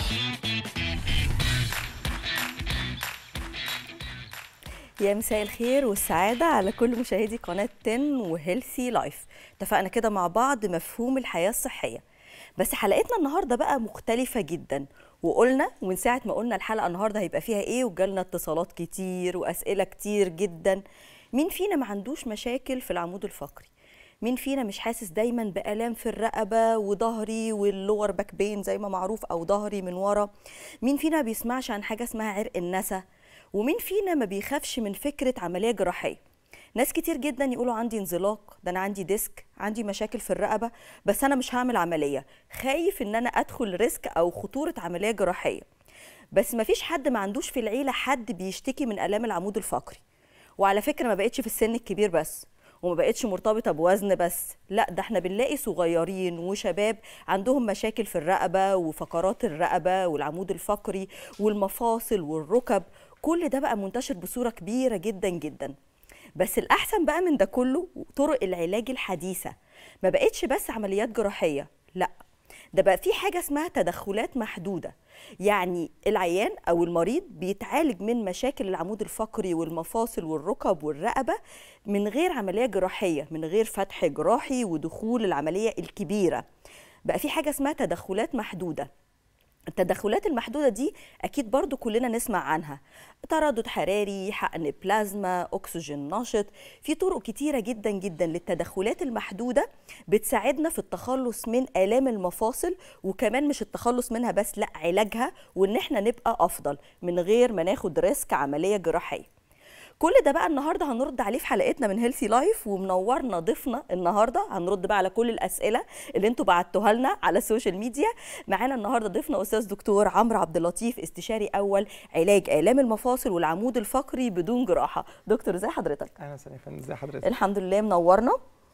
يا مساء الخير والسعادة على كل مشاهدي قناة 10 وهيلثي لايف اتفقنا كده مع بعض مفهوم الحياة الصحية بس حلقتنا النهاردة بقى مختلفة جدا وقلنا ومن ساعة ما قلنا الحلقة النهاردة هيبقى فيها ايه وجالنا اتصالات كتير وأسئلة كتير جدا مين فينا ما عندوش مشاكل في العمود الفقري مين فينا مش حاسس دايما بآلام في الرقبة وظهري واللور باك بين زي ما معروف أو ظهري من ورا مين فينا ما بيسمعش عن حاجة اسمها عرق النسا ومين فينا ما بيخافش من فكرة عملية جراحية ناس كتير جدا يقولوا عندي انزلاق ده انا عندي ديسك عندي مشاكل في الرقبه بس انا مش هعمل عمليه خايف ان انا ادخل ريسك او خطوره عمليه جراحيه بس ما فيش حد ما عندوش في العيله حد بيشتكي من الام العمود الفقري وعلى فكره ما بقتش في السن الكبير بس وما بقتش مرتبطه بوزن بس لا ده احنا بنلاقي صغيرين وشباب عندهم مشاكل في الرقبه وفقرات الرقبه والعمود الفقري والمفاصل والركب كل ده بقى منتشر بصوره كبيره جدا جدا بس الاحسن بقى من ده كله طرق العلاج الحديثه ما بقتش بس عمليات جراحيه لا ده بقى في حاجه اسمها تدخلات محدوده يعني العيان او المريض بيتعالج من مشاكل العمود الفقري والمفاصل والركب والرقبه من غير عمليه جراحيه من غير فتح جراحي ودخول العمليه الكبيره بقى في حاجه اسمها تدخلات محدوده التدخلات المحدودة دي أكيد برضو كلنا نسمع عنها تردد حراري حقن بلازما أكسجين نشط في طرق كتيرة جدا جدا للتدخلات المحدودة بتساعدنا في التخلص من آلام المفاصل وكمان مش التخلص منها بس لا علاجها وإن احنا نبقى أفضل من غير ما ناخد ريسك عملية جراحية كل ده بقى النهارده هنرد عليه في حلقتنا من هيلثي لايف ومنورنا ضيفنا النهارده هنرد بقى على كل الاسئله اللي انتوا بعتوها لنا على السوشيال ميديا معانا النهارده ضيفنا استاذ دكتور عمرو عبد اللطيف استشاري اول علاج الام المفاصل والعمود الفقري بدون جراحه دكتور ازي حضرتك اهلا وسهلا يا فندم ازي حضرتك الحمد لله منورنا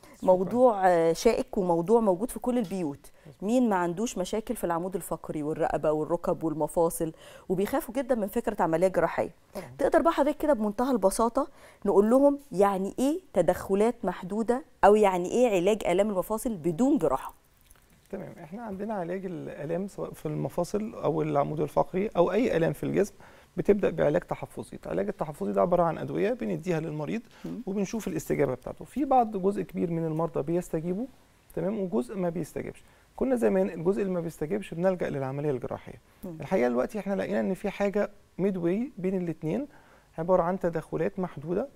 موضوع شائك وموضوع موجود في كل البيوت مين ما عندوش مشاكل في العمود الفقري والرقبه والركب والمفاصل وبيخافوا جدا من فكره عمليه جراحيه طبعا. تقدر بقى حضرتك كده بمنتهى البساطه نقول لهم يعني ايه تدخلات محدوده او يعني ايه علاج الام المفاصل بدون جراحه تمام احنا عندنا علاج الالام سواء في المفاصل او العمود الفقري او اي الام في الجسم بتبدا بعلاج تحفظي العلاج التحفظي ده عباره عن ادويه بنديها للمريض وبنشوف الاستجابه بتاعته في بعض جزء كبير من المرضى بيستجيبوا تمام وجزء ما بيستجيبش كنا زمان الجزء اللي ما بيستجيبش بنلجا للعمليه الجراحيه الحقيقه دلوقتي احنا لقينا ان في حاجه ميد واي بين الاثنين عباره عن تدخلات محدوده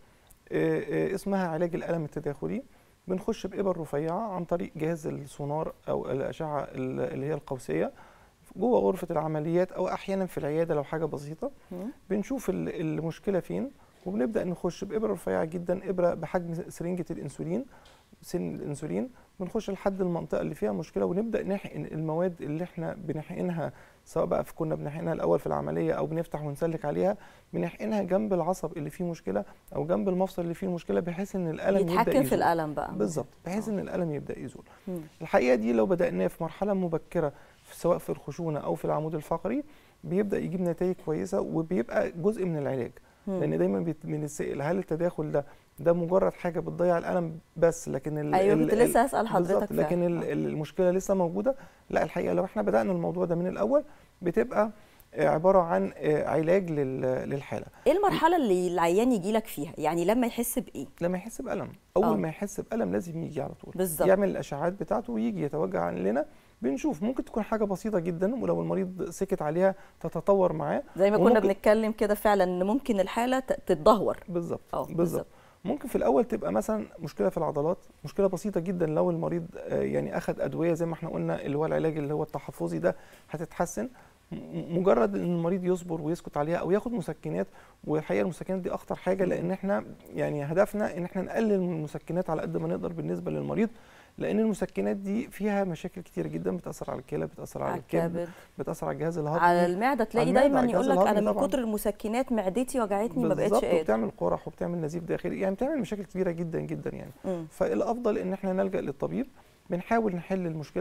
اسمها علاج الالم التداخلي بنخش بإبر رفيعة عن طريق جهاز السونار أو الأشعة اللي هي القوسية جوه غرفة العمليات أو أحيانا في العيادة لو حاجة بسيطة بنشوف المشكلة فين وبنبدأ نخش بإبرة رفيعة جدا إبرة بحجم سرنجة الأنسولين سن الأنسولين بنخش لحد المنطقة اللي فيها مشكلة ونبدأ نحقن المواد اللي احنا بنحقنها سواء بقى في كنا بنحقنها الأول في العملية أو بنفتح ونسلك عليها بنحقنها جنب العصب اللي فيه مشكلة أو جنب المفصل اللي فيه المشكلة بحيث إن الألم يبدأ يتحكم يزول في الالم بقى بالظبط بحيث إن الألم يبدأ يزول مم. الحقيقة دي لو بدأناه في مرحلة مبكرة سواء في الخشونة أو في العمود الفقري بيبدأ يجيب نتائج كويسة وبيبقى جزء من العلاج مم. لان دايما بيت- بنتسال هل التداخل ده ده مجرد حاجه بتضيع الالم بس لكن ال ايوه ال- كنت ال- لسه اسال حضرتك بالظبط لكن فعلا. ال- ال- المشكله لسه موجوده لا الحقيقه لو احنا بدانا الموضوع ده من الاول بتبقى آه، عباره عن آه، علاج لل- للحاله ايه المرحله اللي العيان يجي لك فيها يعني لما يحس بايه لما يحس بالم اول آه. ما يحس بالم لازم يجي على طول بالظبط. يعمل الاشعاعات بتاعته ويجي يتوجه عن لنا بنشوف ممكن تكون حاجه بسيطه جدا ولو المريض سكت عليها تتطور معاه زي ما كنا وممكن- بنتكلم كده فعلا ان ممكن الحاله ت- تتدهور بالظبط اه بالظبط بالظبط ممكن في الاول تبقى مثلا مشكله في العضلات مشكله بسيطه جدا لو المريض آه، يعني اخذ ادويه زي ما احنا قلنا اللي هو العلاج اللي هو التحفظي ده هتتحسن م- مجرد ان المريض يصبر ويسكت عليها او ياخد مسكنات والحقيقه المسكنات دي اخطر حاجه لان احنا يعني هدفنا ان احنا نقلل من المسكنات على قد ما نقدر بالنسبه للمريض لان المسكنات دي فيها مشاكل كتير جدا بتاثر على الكلى بتاثر على على الكبد الكبد بتاثر على الجهاز الهضمي على المعده تلاقي المعدة، دايما على الجهاز يقول لك انا الهضمي من طبعاً. كتر المسكنات معدتي وجعتني ما بقتش بالظبط قادر وبتعمل قرح وبتعمل نزيف داخلي يعني بتعمل مشاكل كبيره جدا جدا يعني مم. فالافضل ان احنا نلجا للطبيب بنحاول نحل المشكله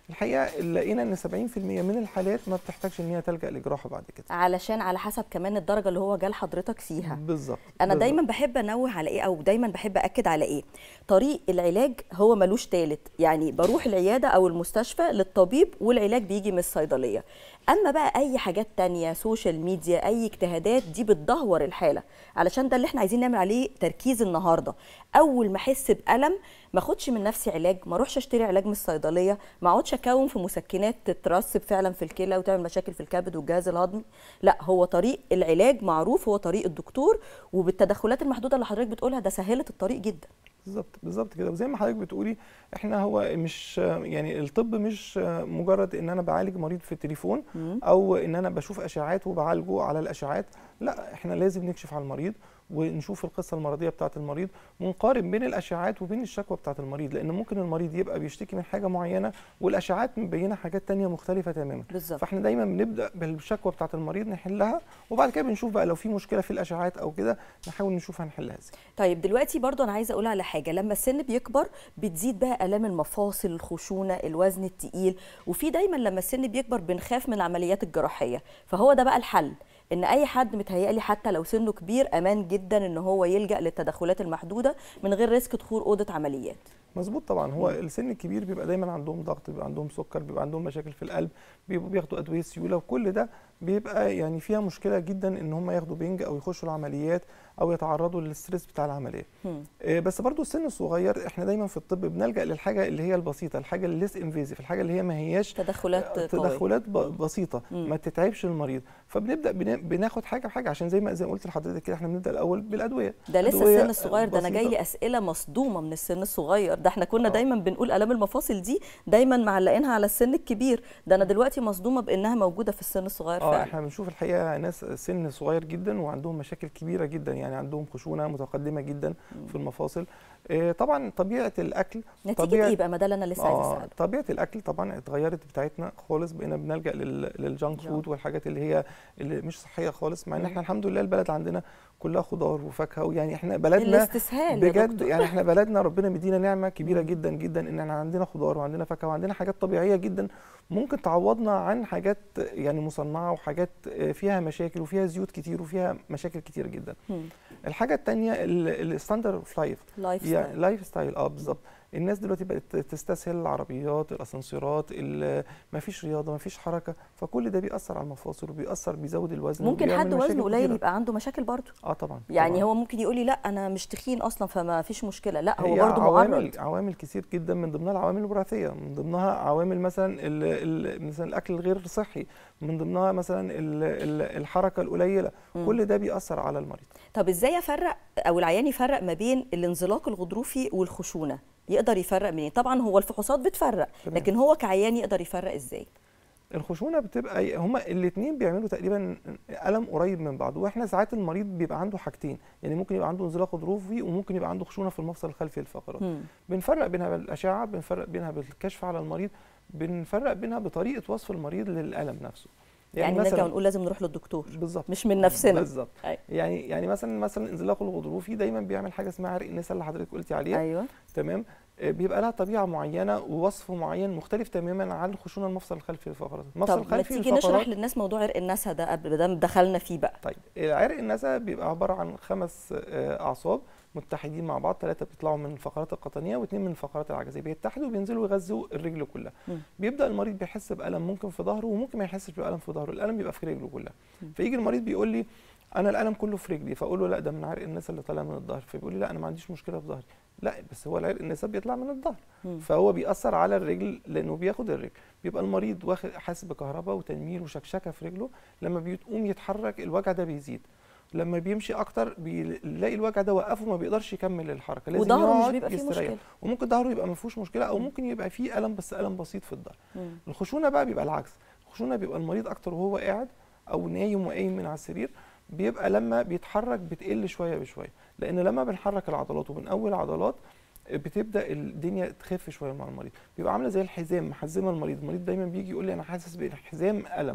الحقيقه لقينا ان 70% من الحالات ما بتحتاجش ان هي تلجا لجراحه بعد كده علشان على حسب كمان الدرجه اللي هو جال حضرتك فيها بالظبط انا بالظبط. دايما بحب انوه على ايه او دايما بحب اكد على ايه طريق العلاج هو ملوش تالت يعني بروح العياده او المستشفى للطبيب والعلاج بيجي من الصيدليه اما بقى اي حاجات تانية سوشيال ميديا اي اجتهادات دي بتدهور الحاله علشان ده اللي احنا عايزين نعمل عليه تركيز النهارده اول ما احس بالم ما اخدش من نفسي علاج ما اروحش اشتري علاج من الصيدليه ما اقعدش اكون في مسكنات تترسب فعلا في الكلى وتعمل مشاكل في الكبد والجهاز الهضمي لا هو طريق العلاج معروف هو طريق الدكتور وبالتدخلات المحدوده اللي حضرتك بتقولها ده سهلت الطريق جدا بالظبط بالظبط كده وزي ما حضرتك بتقولي احنا هو مش يعني الطب مش مجرد ان انا بعالج مريض في التليفون مم. او ان انا بشوف اشعاعات وبعالجه على الاشعاعات لا احنا لازم نكشف على المريض ونشوف القصه المرضيه بتاعه المريض ونقارن بين الاشعاعات وبين الشكوى بتاعه المريض لان ممكن المريض يبقى بيشتكي من حاجه معينه والاشعاعات مبينه حاجات تانية مختلفه تماما بالظبط فاحنا دايما بنبدا بالشكوى بتاعه المريض نحلها وبعد كده بنشوف بقى لو في مشكله في الاشعاعات او كده نحاول نشوف هنحلها ازاي طيب دلوقتي برضو انا عايزه اقول على حاجه لما السن بيكبر بتزيد بقى الام المفاصل الخشونه الوزن التقيل وفي دايما لما السن بيكبر بنخاف من العمليات الجراحيه فهو ده بقى الحل ان اي حد متهيألي حتى لو سنه كبير امان جدا ان هو يلجا للتدخلات المحدوده من غير ريسك دخول اوضه عمليات مظبوط طبعا هو السن الكبير بيبقى دايما عندهم ضغط بيبقى عندهم سكر بيبقى عندهم مشاكل في القلب بيبقوا بياخدوا ادويه سيوله وكل ده بيبقى يعني فيها مشكله جدا ان هم ياخدوا بنج او يخشوا العمليات او يتعرضوا للستريس بتاع العمليه هم. آه، بس برضو السن الصغير احنا دايما في الطب بنلجا للحاجه اللي هي البسيطه الحاجه اللي ليس انفيزيف الحاجه اللي هي ما هياش تدخلات قويه تدخلات ب- بسيطه مم. ما تتعبش المريض فبنبدا بنا- بناخد حاجه بحاجه عشان زي ما زي ما قلت لحضرتك كده احنا بنبدا الاول بالادويه ده لسه أدوية السن الصغير ده انا جاي بسيطة. لي اسئله مصدومه من السن الصغير ده احنا كنا آه. دايما بنقول الام المفاصل دي دايما معلقينها على السن الكبير ده انا دلوقتي مصدومه بانها موجوده في السن الصغير اه فعلا احنا بنشوف الحقيقه ناس سن صغير جدا وعندهم مشاكل كبيره جدا يعني عندهم خشونه متقدمه جدا في المفاصل آه، طبعا طبيعه الاكل نتيجه طبيعة- ايه بقى ما ده اللي انا لسه عايزه اه اساله طبيعه الاكل طبعا اتغيرت بتاعتنا خالص بقينا بنلجا لل- للجانك جانك. فود والحاجات اللي هي اللي مش صحيه خالص مع ان مم. احنا الحمد لله البلد عندنا كلها خضار وفاكهه ويعني احنا بلدنا الاستسهال يا بجد دكتور. يعني احنا بلدنا ربنا مدينا نعمه كبيره مم. جدا جدا ان احنا عندنا خضار وعندنا فاكهه وعندنا حاجات طبيعيه جدا ممكن تعوضنا عن حاجات يعني مصنعه وحاجات آه، فيها مشاكل وفيها زيوت كتير وفيها مشاكل كتير جدا هم. الحاجه الثانيه الستاندرد اوف لايف لايف يعني ستايل لايف ستايل اه بالظبط الناس دلوقتي بقت تستسهل العربيات الاسانسيرات ما فيش رياضه ما فيش حركه فكل ده بيأثر على المفاصل وبيأثر بيزود الوزن ممكن وبيعمل حد مشاكل وزنه قليل كتيرة. يبقى عنده مشاكل برضه اه طبعا يعني طبعاً. هو ممكن يقول لي لا انا مش تخين اصلا فما فيش مشكله لا هو هي برضه عوامل معرض عوامل كتير جدا من ضمنها العوامل الوراثيه من ضمنها عوامل مثلا ال ال مثلا الاكل الغير صحي من ضمنها مثلا ال ال الحركه القليله مم. كل ده بيأثر على المريض طب ازاي افرق او العيان يفرق ما بين الانزلاق الغضروفي والخشونه يقدر يفرق منين طبعا هو الفحوصات بتفرق تمام. لكن هو كعيان يقدر يفرق ازاي الخشونه بتبقى هما الاثنين بيعملوا تقريبا الم قريب من بعض واحنا ساعات المريض بيبقى عنده حاجتين يعني ممكن يبقى عنده انزلاق غضروفي وممكن يبقى عنده خشونه في المفصل الخلفي للفقرات هم. بنفرق بينها بالاشعه بنفرق بينها بالكشف على المريض بنفرق بينها بطريقه وصف المريض للالم نفسه يعني, نرجع ونقول لازم نروح للدكتور بالظبط مش من نفسنا بالظبط أيوة. يعني يعني مثلا مثلا الانزلاق الغضروفي دايما بيعمل حاجه اسمها عرق النسا اللي حضرتك قلتي عليها ايوه تمام آه، بيبقى لها طبيعه معينه ووصف معين مختلف تماما عن خشونه المفصل الخلفي للفقرات المفصل طب ما الخلفي تيجي للفقرات نشرح للناس موضوع عرق النسا ده قبل ده دخلنا فيه بقى طيب عرق النسا بيبقى عباره عن خمس آه، اعصاب متحدين مع بعض ثلاثه بيطلعوا من الفقرات القطنيه واثنين من الفقرات العجزيه بيتحدوا وبينزلوا يغذوا الرجل كلها مم. بيبدا المريض بيحس بالم ممكن في ظهره وممكن ما يحسش بالم في ظهره الالم بيبقى في رجله كلها مم. فيجي المريض بيقول لي انا الالم كله في رجلي فاقول له لا ده من عرق النسا اللي طالع من الظهر فبيقول لي لا انا ما عنديش مشكله في ظهري لا بس هو العرق النسا بيطلع من الظهر مم. فهو بيأثر على الرجل لانه بياخد الرجل بيبقى المريض واخد حاسس بكهرباء وتنميل وشكشكه في رجله لما بيقوم يتحرك الوجع ده بيزيد لما بيمشي اكتر بيلاقي الوجع ده وقفه ما بيقدرش يكمل الحركه لازم وظهره مش يقعد بيبقى فيه يستريح. مشكله وممكن ظهره يبقى ما فيهوش مشكله او مم. ممكن يبقى فيه الم بس الم بسيط في الظهر مم. الخشونه بقى بيبقى العكس الخشونه بيبقى المريض اكتر وهو قاعد او نايم وقايم من على السرير بيبقى لما بيتحرك بتقل شويه بشويه لان لما بنحرك العضلات وبنقوي العضلات بتبدا الدنيا تخف شويه مع المريض بيبقى عامله زي الحزام محزمه المريض المريض دايما بيجي يقول لي انا حاسس بحزام الم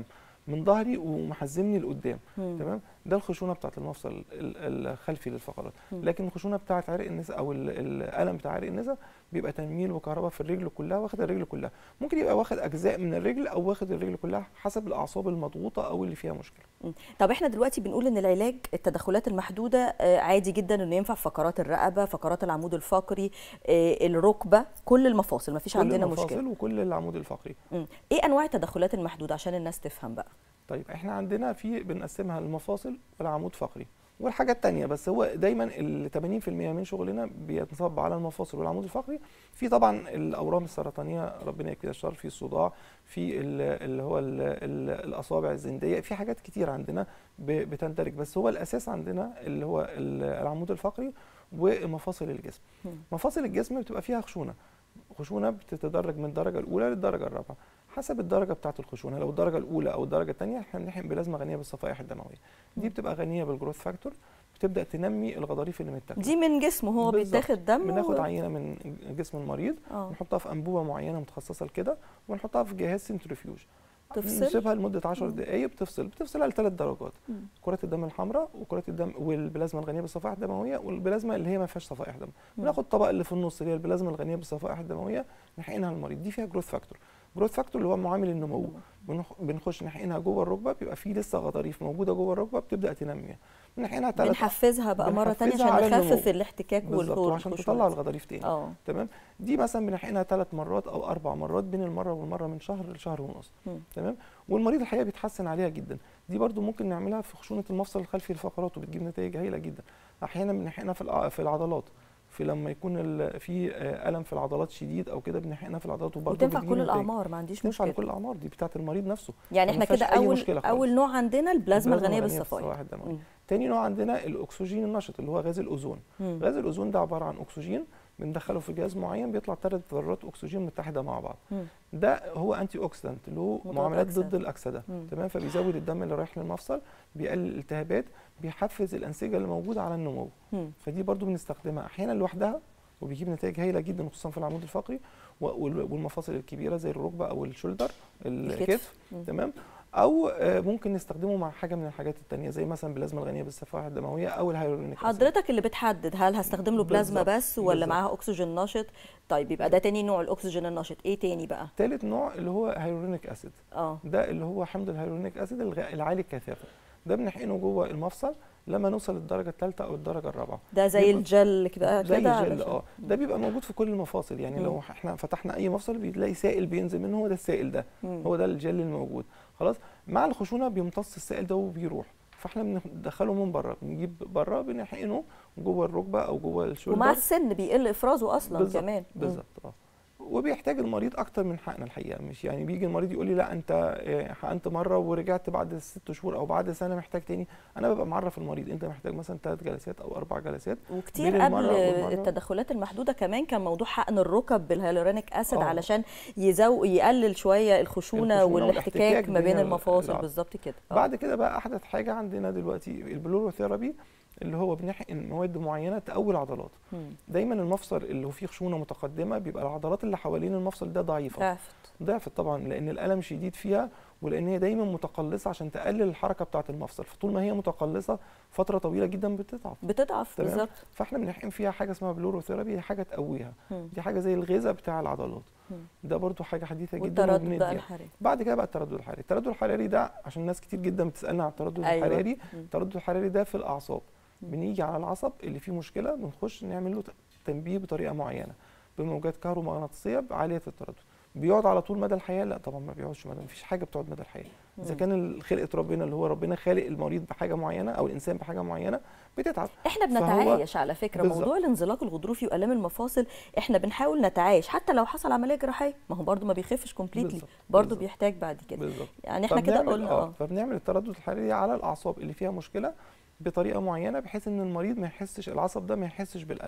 من ظهري ومحزمني لقدام مم. تمام ده الخشونه بتاعت المفصل ال- الخلفي للفقرات مم. لكن الخشونه بتاعت عرق النساء او ال- الالم بتاع عرق النساء بيبقى تنميل وكهرباء في الرجل كلها واخد الرجل كلها ممكن يبقى واخد اجزاء من الرجل او واخد الرجل كلها حسب الاعصاب المضغوطه او اللي فيها مشكله مم. طب احنا دلوقتي بنقول ان العلاج التدخلات المحدوده آه، عادي جدا انه ينفع في فقرات الرقبه فقرات العمود الفقري آه، الركبه كل المفاصل مفيش كل عندنا المفاصل مشكله وكل العمود الفقري مم. ايه انواع التدخلات المحدوده عشان الناس تفهم بقى طيب احنا عندنا في بنقسمها المفاصل والعمود فقري والحاجات التانية بس هو دايما ال 80% من شغلنا بينصب على المفاصل والعمود الفقري في طبعا الاورام السرطانيه ربنا يكفيها الشر في الصداع في ال- اللي هو ال ال الاصابع الزنديه في حاجات كتير عندنا ب- بتندرج بس هو الاساس عندنا اللي هو ال- العمود الفقري ومفاصل الجسم مم. مفاصل الجسم بتبقى فيها خشونه خشونه بتتدرج من الدرجه الاولى للدرجه الرابعه حسب الدرجه بتاعه الخشونه لو الدرجه الاولى او الدرجه الثانيه احنا بنحقن بلازمه غنيه بالصفائح الدمويه دي بتبقى غنيه بالجروث فاكتور بتبدا تنمي الغضاريف اللي متاكله دي من جسمه هو بالظبط. بيتاخد دم بناخد و- عينه من جسم المريض اه نحطها في انبوبه معينه متخصصه لكده ونحطها في جهاز سنترفيوج تفصل؟ نسيبها لمده 10 مم. دقائق بتفصل بتفصلها لثلاث درجات مم. كرات الدم الحمراء وكرات الدم والبلازما الغنيه بالصفائح الدمويه والبلازما اللي هي ما فيهاش صفائح دم مم. بناخد الطبقه اللي في النص اللي هي البلازما الغنيه بالصفائح الدمويه نحقنها للمريض دي فيها جروث فاكتور جروث فاكتور اللي هو معامل النمو بنخ- بنخش نحقنها جوه الركبه بيبقى في لسه غضاريف موجوده جوه الركبه بتبدا تنميها بنحقنها ثلاث بنحفزها بقى مره تانية بنحفزها عشان على نخفف النمو. الاحتكاك بالظبط والخور وعشان والخشونة تطلع دي. الغضاريف تاني اه تمام دي مثلا بنحقنها ثلاث مرات او اربع مرات بين المره والمره من شهر لشهر ونص مم. تمام والمريض الحقيقه بيتحسن عليها جدا دي برضو ممكن نعملها في خشونه المفصل الخلفي للفقرات وبتجيب نتائج هايله جدا احيانا بنحقنها في الع- في العضلات في لما يكون ال- في آه، الم في العضلات شديد او كده بنحقنها في العضلات وبرضو وتنفع بتجيب كل نتائج. الاعمار ما عنديش تنفع مشكله لكل الاعمار دي بتاعه المريض نفسه يعني ما احنا فيهاش كده أي اول مشكلة خالص. اول نوع عندنا البلازما الغنيه الغنية بالصفائح الدموية. مم. تاني نوع عندنا الاكسجين النشط اللي هو غاز الاوزون مم. غاز الاوزون ده عباره عن اكسجين بندخله في جهاز معين بيطلع ثلاث ذرات اكسجين متحده مع بعض مم. ده هو انتي اوكسيدنت اللي هو مضاد معاملات أكسدة. ضد الاكسده مم. تمام فبيزود الدم اللي رايح للمفصل بيقلل الالتهابات بيحفز الانسجه اللي موجوده على النمو مم. فدي برضو بنستخدمها احيانا لوحدها وبيجيب نتائج هايله جدا خصوصا في العمود الفقري و- وال- والمفاصل الكبيره زي الركبه او الشولدر الكتف مم. تمام او آه، ممكن نستخدمه مع حاجه من الحاجات التانية زي مثلا بلازما الغنيه بالصفائح الدمويه او الهيالورونيك أسيد. حضرتك اللي بتحدد هل هستخدم له بلازما بالظبط، بس ولا بالظبط. معاها اكسجين نشط طيب يبقى ده تاني نوع الاكسجين النشط ايه تاني بقى تالت نوع اللي هو هيالورونيك اسيد اه ده اللي هو حمض الهيالورونيك اسيد الغ- العالي الكثافه ده بنحقنه جوه المفصل لما نوصل للدرجه الثالثه او الدرجه الرابعه ده زي بيبقى- الجل كده زي كده الجل علشان- اه ده بيبقى موجود في كل المفاصل يعني مم. لو احنا فتحنا اي مفصل بتلاقي سائل بينزل منه هو ده السائل ده مم. هو ده الجل الموجود خلاص مع الخشونه بيمتص السائل ده وبيروح فاحنا بندخله من بره بنجيب بره بنحقنه جوه الركبه او جوه الشولدر ومع السن بيقل افرازه اصلا بالظبط، كمان مم. بالظبط اه وبيحتاج المريض اكتر من حقن الحقيقه مش يعني بيجي المريض يقول لي لا انت آه، حقنت مره ورجعت بعد ست شهور او بعد سنه محتاج تاني انا ببقى معرف المريض انت محتاج مثلا ثلاث جلسات او اربع جلسات وكتير بين قبل المرة والمرة. التدخلات المحدوده كمان كان موضوع حقن الركب بالهيالورونيك اسيد آه. علشان يزو يقلل شويه الخشونه الخشونة والاحتكاك والاحتكاك ما بين بين المفاصل العظم. بالظبط كده آه. بعد كده بقى احدث حاجه عندنا دلوقتي البلوروثيرابي اللي هو بنحقن مواد معينه تقوي العضلات مم. دايما المفصل اللي هو فيه خشونه متقدمه بيبقى العضلات اللي حوالين المفصل ده ضعيفه ضعفت ضعفت طبعا لان الالم شديد فيها ولان هي دايما متقلصه عشان تقلل الحركه بتاعه المفصل فطول ما هي متقلصه فتره طويله جدا بتضعف بتضعف تمام. بالظبط فاحنا بنحقن فيها حاجه اسمها بلوروثيرابي دي حاجه تقويها مم. دي حاجه زي الغذاء بتاع العضلات مم. ده برضو حاجه حديثه جدا والتردد بقى وبنديها. الحراري بعد كده بقى التردد الحراري التردد الحراري ده عشان ناس كتير جدا بتسالنا عن التردد أيوة. الحراري مم. التردد الحراري ده في الاعصاب مم. بنيجي على العصب اللي فيه مشكله بنخش نعمل له تنبيه بطريقه معينه بموجات كهرومغناطيسيه عاليه التردد بيقعد على طول مدى الحياه لا طبعا ما بيقعدش مدى مفيش حاجه بتقعد مدى الحياه اذا مم. كان خلقه ربنا اللي هو ربنا خالق المريض بحاجه معينه او الانسان بحاجه معينه بتتعب احنا فهو- بنتعايش على فكره بالظبط. موضوع الانزلاق الغضروفي والام المفاصل احنا بنحاول نتعايش حتى لو حصل عمليه جراحيه ما هو برضو ما بيخفش كومبليتلي بالظبط، برضو بالظبط. بيحتاج بعد كده بالظبط يعني احنا كده فبنعمل- قلنا اه اه فبنعمل التردد الحراري على الاعصاب اللي فيها مشكله بطريقه معينه بحيث ان المريض ما يحسش العصب ده ما يحسش بالالم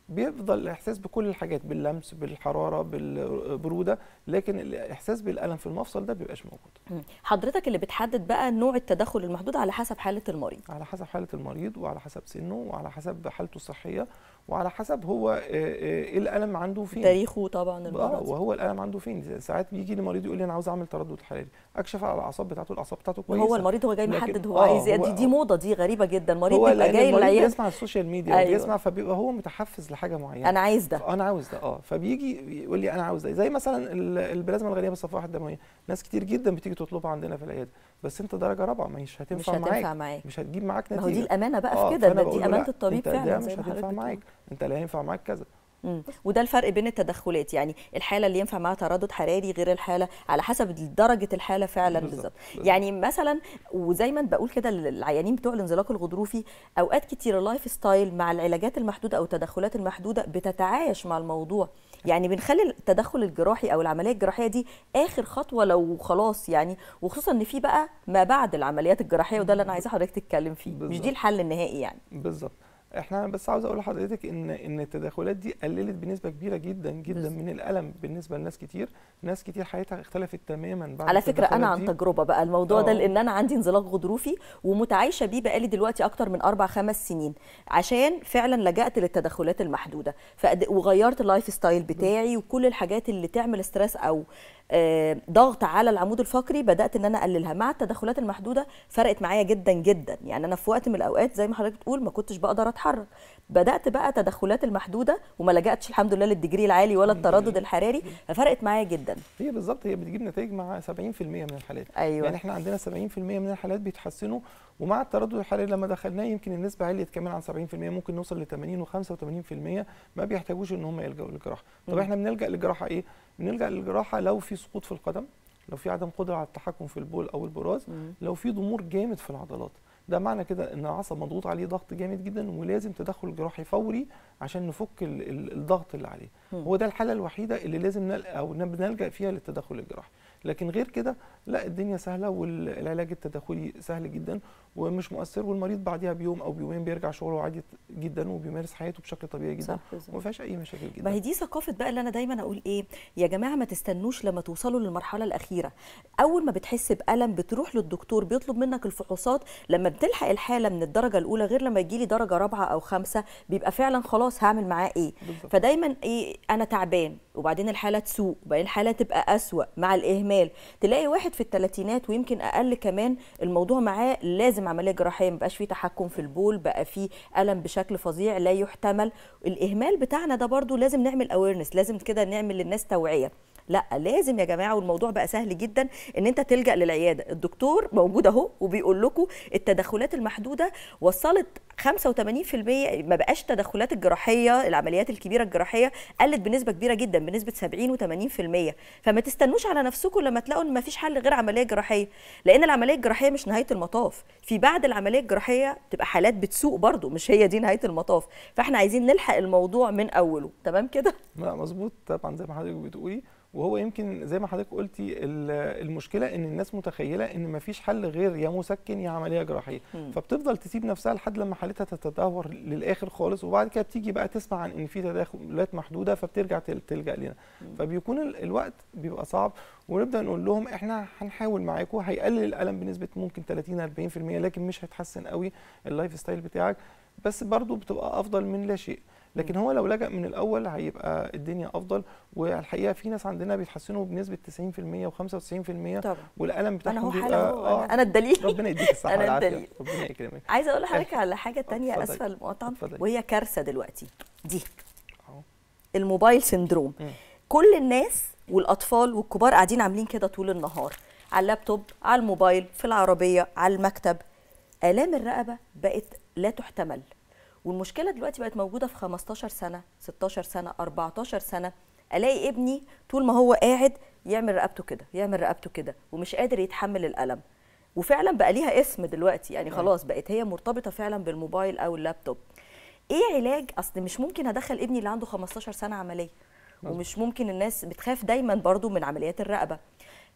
بيفضل الاحساس بكل الحاجات باللمس بالحراره بالبروده لكن الاحساس بالالم في المفصل ده بيبقاش موجود مم. حضرتك اللي بتحدد بقى نوع التدخل المحدود على حسب حاله المريض على حسب حاله المريض وعلى حسب سنه وعلى حسب حالته الصحيه وعلى حسب هو آه، آه، ايه الالم عنده فين تاريخه طبعا اه المرض وهو الالم عنده فين ساعات بيجي لي مريض يقول لي انا عاوز اعمل تردد حراري اكشف على الاعصاب بتاعته الاعصاب بتاعته كويسه هو المريض هو جاي لكن- محدد هو آه، عايز ايه هو- دي, دي موضه دي غريبه جدا المريض هو بيبقى لأن جاي المريض للعياده بيسمع السوشيال ميديا أيوة. وبيسمع فبيبقى هو متحفز لحاجه معينه انا عايز ده انا عاوز ده اه فبيجي يقول لي انا عاوز ده زي مثلا ال- البلازما الغنيه بالصفائح الدمويه ناس كتير جدا بتيجي تطلبها عندنا في العياده بس انت درجه رابعه مش مش هتنفع هتنفع معاك معاك مش هتجيب معاك ما نتيجه هو دي الامانه بقى آه، في كده فأنا ما دي بقول له امانه لا، الطبيب انت فعلا ده زي مش ما حضرتك هتنفع بتقول. معاك انت لا هينفع معاك كذا مم. وده الفرق بين التدخلات يعني الحاله اللي ينفع معاها تردد حراري غير الحاله على حسب درجه الحاله فعلا بالظبط، بالظبط بالظبط. يعني مثلا وزي ما بقول كده للعيانين بتوع الانزلاق الغضروفي اوقات كتير اللايف ستايل مع العلاجات المحدوده او التدخلات المحدوده بتتعايش مع الموضوع يعني بنخلي التدخل الجراحي او العمليه الجراحيه دي اخر خطوه لو خلاص يعني وخصوصا ان في بقى ما بعد العمليات الجراحيه وده اللي انا عايزه حضرتك تتكلم فيه مش بالظبط. دي الحل النهائي يعني بالظبط احنا بس عاوز اقول لحضرتك ان ان التدخلات دي قللت بنسبه كبيره جدا جدا بالظبط. من الالم بالنسبه لناس كتير ناس كتير حياتها اختلفت تماما بعد على فكره انا عن التدخلات دي. تجربه بقى الموضوع ده آه. لان انا عندي انزلاق غضروفي ومتعايشه بيه بقالي دلوقتي اكتر من اربع خمس سنين عشان فعلا لجأت للتدخلات المحدوده فقد وغيرت اللايف ستايل بتاعي وكل الحاجات اللي تعمل ستريس او آه، ضغط على العمود الفقري بدات ان انا اقللها مع التدخلات المحدوده فرقت معايا جدا جدا يعني انا في وقت من الاوقات زي ما حضرتك بتقول ما كنتش بقدر اتحرك بدات بقى تدخلات المحدوده وما لجأتش الحمد لله للديجري العالي ولا الحمد التردد لله. الحراري ففرقت معايا جدا هي بالظبط هي بتجيب نتائج مع 70% من الحالات ايوه يعني احنا عندنا 70% من الحالات بيتحسنوا ومع التردد الحراري لما دخلناه يمكن النسبه عليت كمان عن 70% ممكن نوصل ل 80 و85% ما بيحتاجوش ان هم يلجأوا للجراحه طب مم. احنا بنلجأ للجراحه ايه بنلجأ للجراحه لو في سقوط في القدم لو في عدم قدره على التحكم في البول او البراز مم. لو في ضمور جامد في العضلات ده معنى كده ان العصب مضغوط عليه ضغط جامد جدا ولازم تدخل جراحي فوري عشان نفك ال- ال- الضغط اللي عليه مم. هو ده الحاله الوحيده اللي لازم نل... او بنلجا فيها للتدخل الجراحي لكن غير كده لا الدنيا سهله والعلاج التداخلي سهل جدا ومش مؤثر والمريض بعدها بيوم او بيومين بيرجع شغله عادي جدا وبيمارس حياته بشكل طبيعي جدا صح بالظبط. وما فيهاش اي مشاكل جدا ما هي دي ثقافه بقى اللي انا دايما اقول ايه يا جماعه ما تستنوش لما توصلوا للمرحله الاخيره اول ما بتحس بالم بتروح للدكتور بيطلب منك الفحوصات لما بتلحق الحاله من الدرجه الاولى غير لما يجي لي درجه رابعه او خمسه بيبقى فعلا خلاص هعمل معاه ايه بالظبط. فدايما ايه انا تعبان وبعدين الحاله تسوء وبعدين الحاله تبقى اسوا مع الاهمال تلاقي واحد في الثلاثينات ويمكن اقل كمان الموضوع معاه لازم عمليه جراحيه مبقاش فيه تحكم في البول بقى فيه الم بشكل فظيع لا يحتمل الاهمال بتاعنا ده برضو لازم نعمل اويرنس لازم كده نعمل للناس توعيه لا لازم يا جماعه والموضوع بقى سهل جدا ان انت تلجا للعياده الدكتور موجود اهو وبيقول لكم التدخلات المحدوده وصلت 85% ما بقاش تدخلات الجراحيه العمليات الكبيره الجراحيه قلت بنسبه كبيره جدا بنسبه 70 و80% فما تستنوش على نفسكم لما تلاقوا ان ما فيش حل غير عمليه جراحيه لان العمليه الجراحيه مش نهايه المطاف في بعد العمليه الجراحيه تبقى حالات بتسوق برضو مش هي دي نهايه المطاف فاحنا عايزين نلحق الموضوع من اوله تمام كده لا مظبوط طبعا زي ما حضرتك بتقولي وهو يمكن زي ما حضرتك قلتي ال- المشكله ان الناس متخيله ان مفيش حل غير يا مسكن يا عمليه جراحيه مم. فبتفضل تسيب نفسها لحد لما حالتها تتدهور للاخر خالص وبعد كده بتيجي بقى تسمع عن ان في تداخلات محدوده فبترجع تل- تلجا لنا فبيكون ال- الوقت بيبقى صعب ونبدا نقول لهم احنا هنحاول معاكم هيقلل الالم بنسبه ممكن 30 40% لكن مش هيتحسن قوي اللايف ستايل بتاعك بس برضو بتبقى افضل من لا شيء لكن هو لو لجأ من الاول هيبقى الدنيا افضل والحقيقه في ناس عندنا بيتحسنوا بنسبه 90% و95% طبعا والالم انا بتاعهم هو بيبقى حاله اهو أنا- انا الدليل ربنا يديك الصحه أنا والعافيه الدليل. ربنا يكرمك عايزه اقول لحضرتك على حاجه تانية اتفضلي. اسفل المقاطعه اتفضلي. وهي كارثه دلوقتي دي أهو. الموبايل سندروم مم. كل الناس والاطفال والكبار قاعدين عاملين كده طول النهار على اللابتوب على الموبايل في العربيه على المكتب الام الرقبه بقت لا تحتمل والمشكله دلوقتي بقت موجوده في 15 سنه 16 سنه 14 سنه الاقي ابني طول ما هو قاعد يعمل رقبته كده يعمل رقبته كده ومش قادر يتحمل الالم وفعلا بقى ليها اسم دلوقتي يعني خلاص بقت هي مرتبطه فعلا بالموبايل او اللابتوب ايه علاج اصل مش ممكن ادخل ابني اللي عنده 15 سنه عمليه مظبوط. ومش ممكن الناس بتخاف دايما برضو من عمليات الرقبه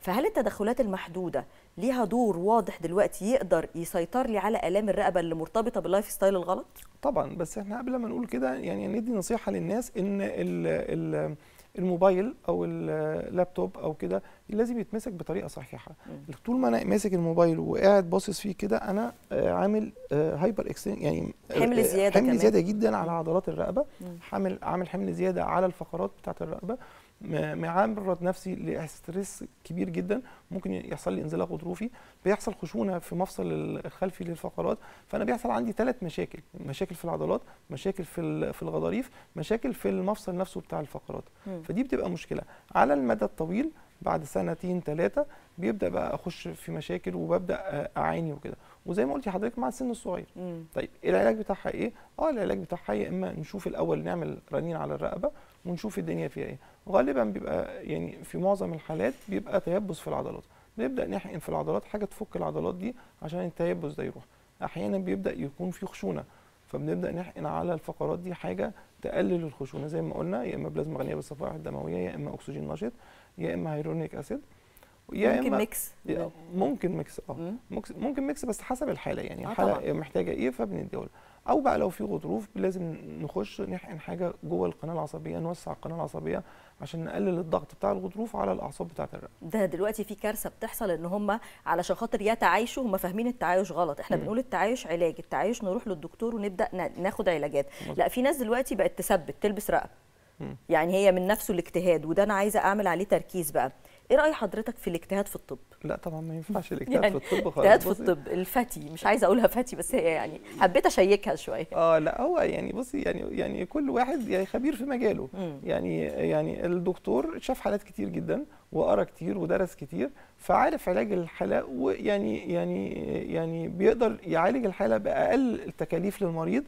فهل التدخلات المحدوده ليها دور واضح دلوقتي يقدر يسيطر لي على الام الرقبه اللي مرتبطه باللايف ستايل الغلط طبعا بس احنا قبل ما نقول كده يعني ندي نصيحه للناس ان ال ال الموبايل او اللابتوب او كده لازم يتمسك بطريقه صحيحه طول ما انا ماسك الموبايل وقاعد باصص فيه كده انا آه، عامل آه، هايبر اكستن يعني حمل آه، زيادة حمل كمان. زياده جدا على عضلات الرقبه مم. حامل عامل حمل زياده على الفقرات بتاعه الرقبه م- معرض نفسي لستريس كبير جدا ممكن يحصل لي انزلاق غضروفي بيحصل خشونه في مفصل الخلفي للفقرات فانا بيحصل عندي ثلاث مشاكل مشاكل في العضلات مشاكل في ال- في الغضاريف مشاكل في المفصل نفسه بتاع الفقرات مم. فدي بتبقى مشكله على المدى الطويل بعد سنتين ثلاثه بيبدا بقى اخش في مشاكل وببدا آه، اعاني وكده وزي ما قلت لحضرتك مع السن الصغير مم. طيب العلاج بتاعها ايه اه العلاج بتاعها يا اما نشوف الاول نعمل رنين على الرقبه ونشوف الدنيا فيها ايه غالبا بيبقى يعني في معظم الحالات بيبقى تيبس في العضلات نبدا نحقن في العضلات حاجه تفك العضلات دي عشان التيبس ده يروح احيانا بيبدا يكون في خشونه فبنبدا نحقن على الفقرات دي حاجه تقلل الخشونه زي ما قلنا يا اما بلازما غنيه بالصفائح الدمويه يا اما اكسجين نشط يا اما هيرونيك اسيد يا ممكن اما ميكس يا- ممكن ميكس اه مم. ممكن- ممكن ميكس بس حسب الحاله يعني آه الحاله طبعاً. محتاجه ايه فبنديه لها. او بقى لو في غضروف لازم نخش نحقن حاجه جوه القناه العصبيه نوسع القناه العصبيه عشان نقلل الضغط بتاع الغضروف على الاعصاب بتاعه الرئه ده دلوقتي في كارثه بتحصل ان هم علشان خاطر يتعايشوا هم فاهمين التعايش غلط احنا مم. بنقول التعايش علاج التعايش نروح للدكتور ونبدا نا- ناخد علاجات مظبوط. لا في ناس دلوقتي بقت تثبت تلبس رقبه مم. يعني هي من نفسه الاجتهاد وده انا عايزه اعمل عليه تركيز بقى ايه راي حضرتك في الاجتهاد في الطب لا طبعا ما ينفعش الاجتهاد يعني في الطب خالص اجتهاد في بصي، الطب الفتي مش عايزه اقولها فتي بس هي يعني حبيت اشيكها شويه اه لا هو يعني بصي يعني يعني كل واحد يعني خبير في مجاله مم. يعني يعني الدكتور شاف حالات كتير جدا وقرا كتير ودرس كتير فعارف علاج الحاله ويعني يعني يعني بيقدر يعالج الحاله باقل التكاليف للمريض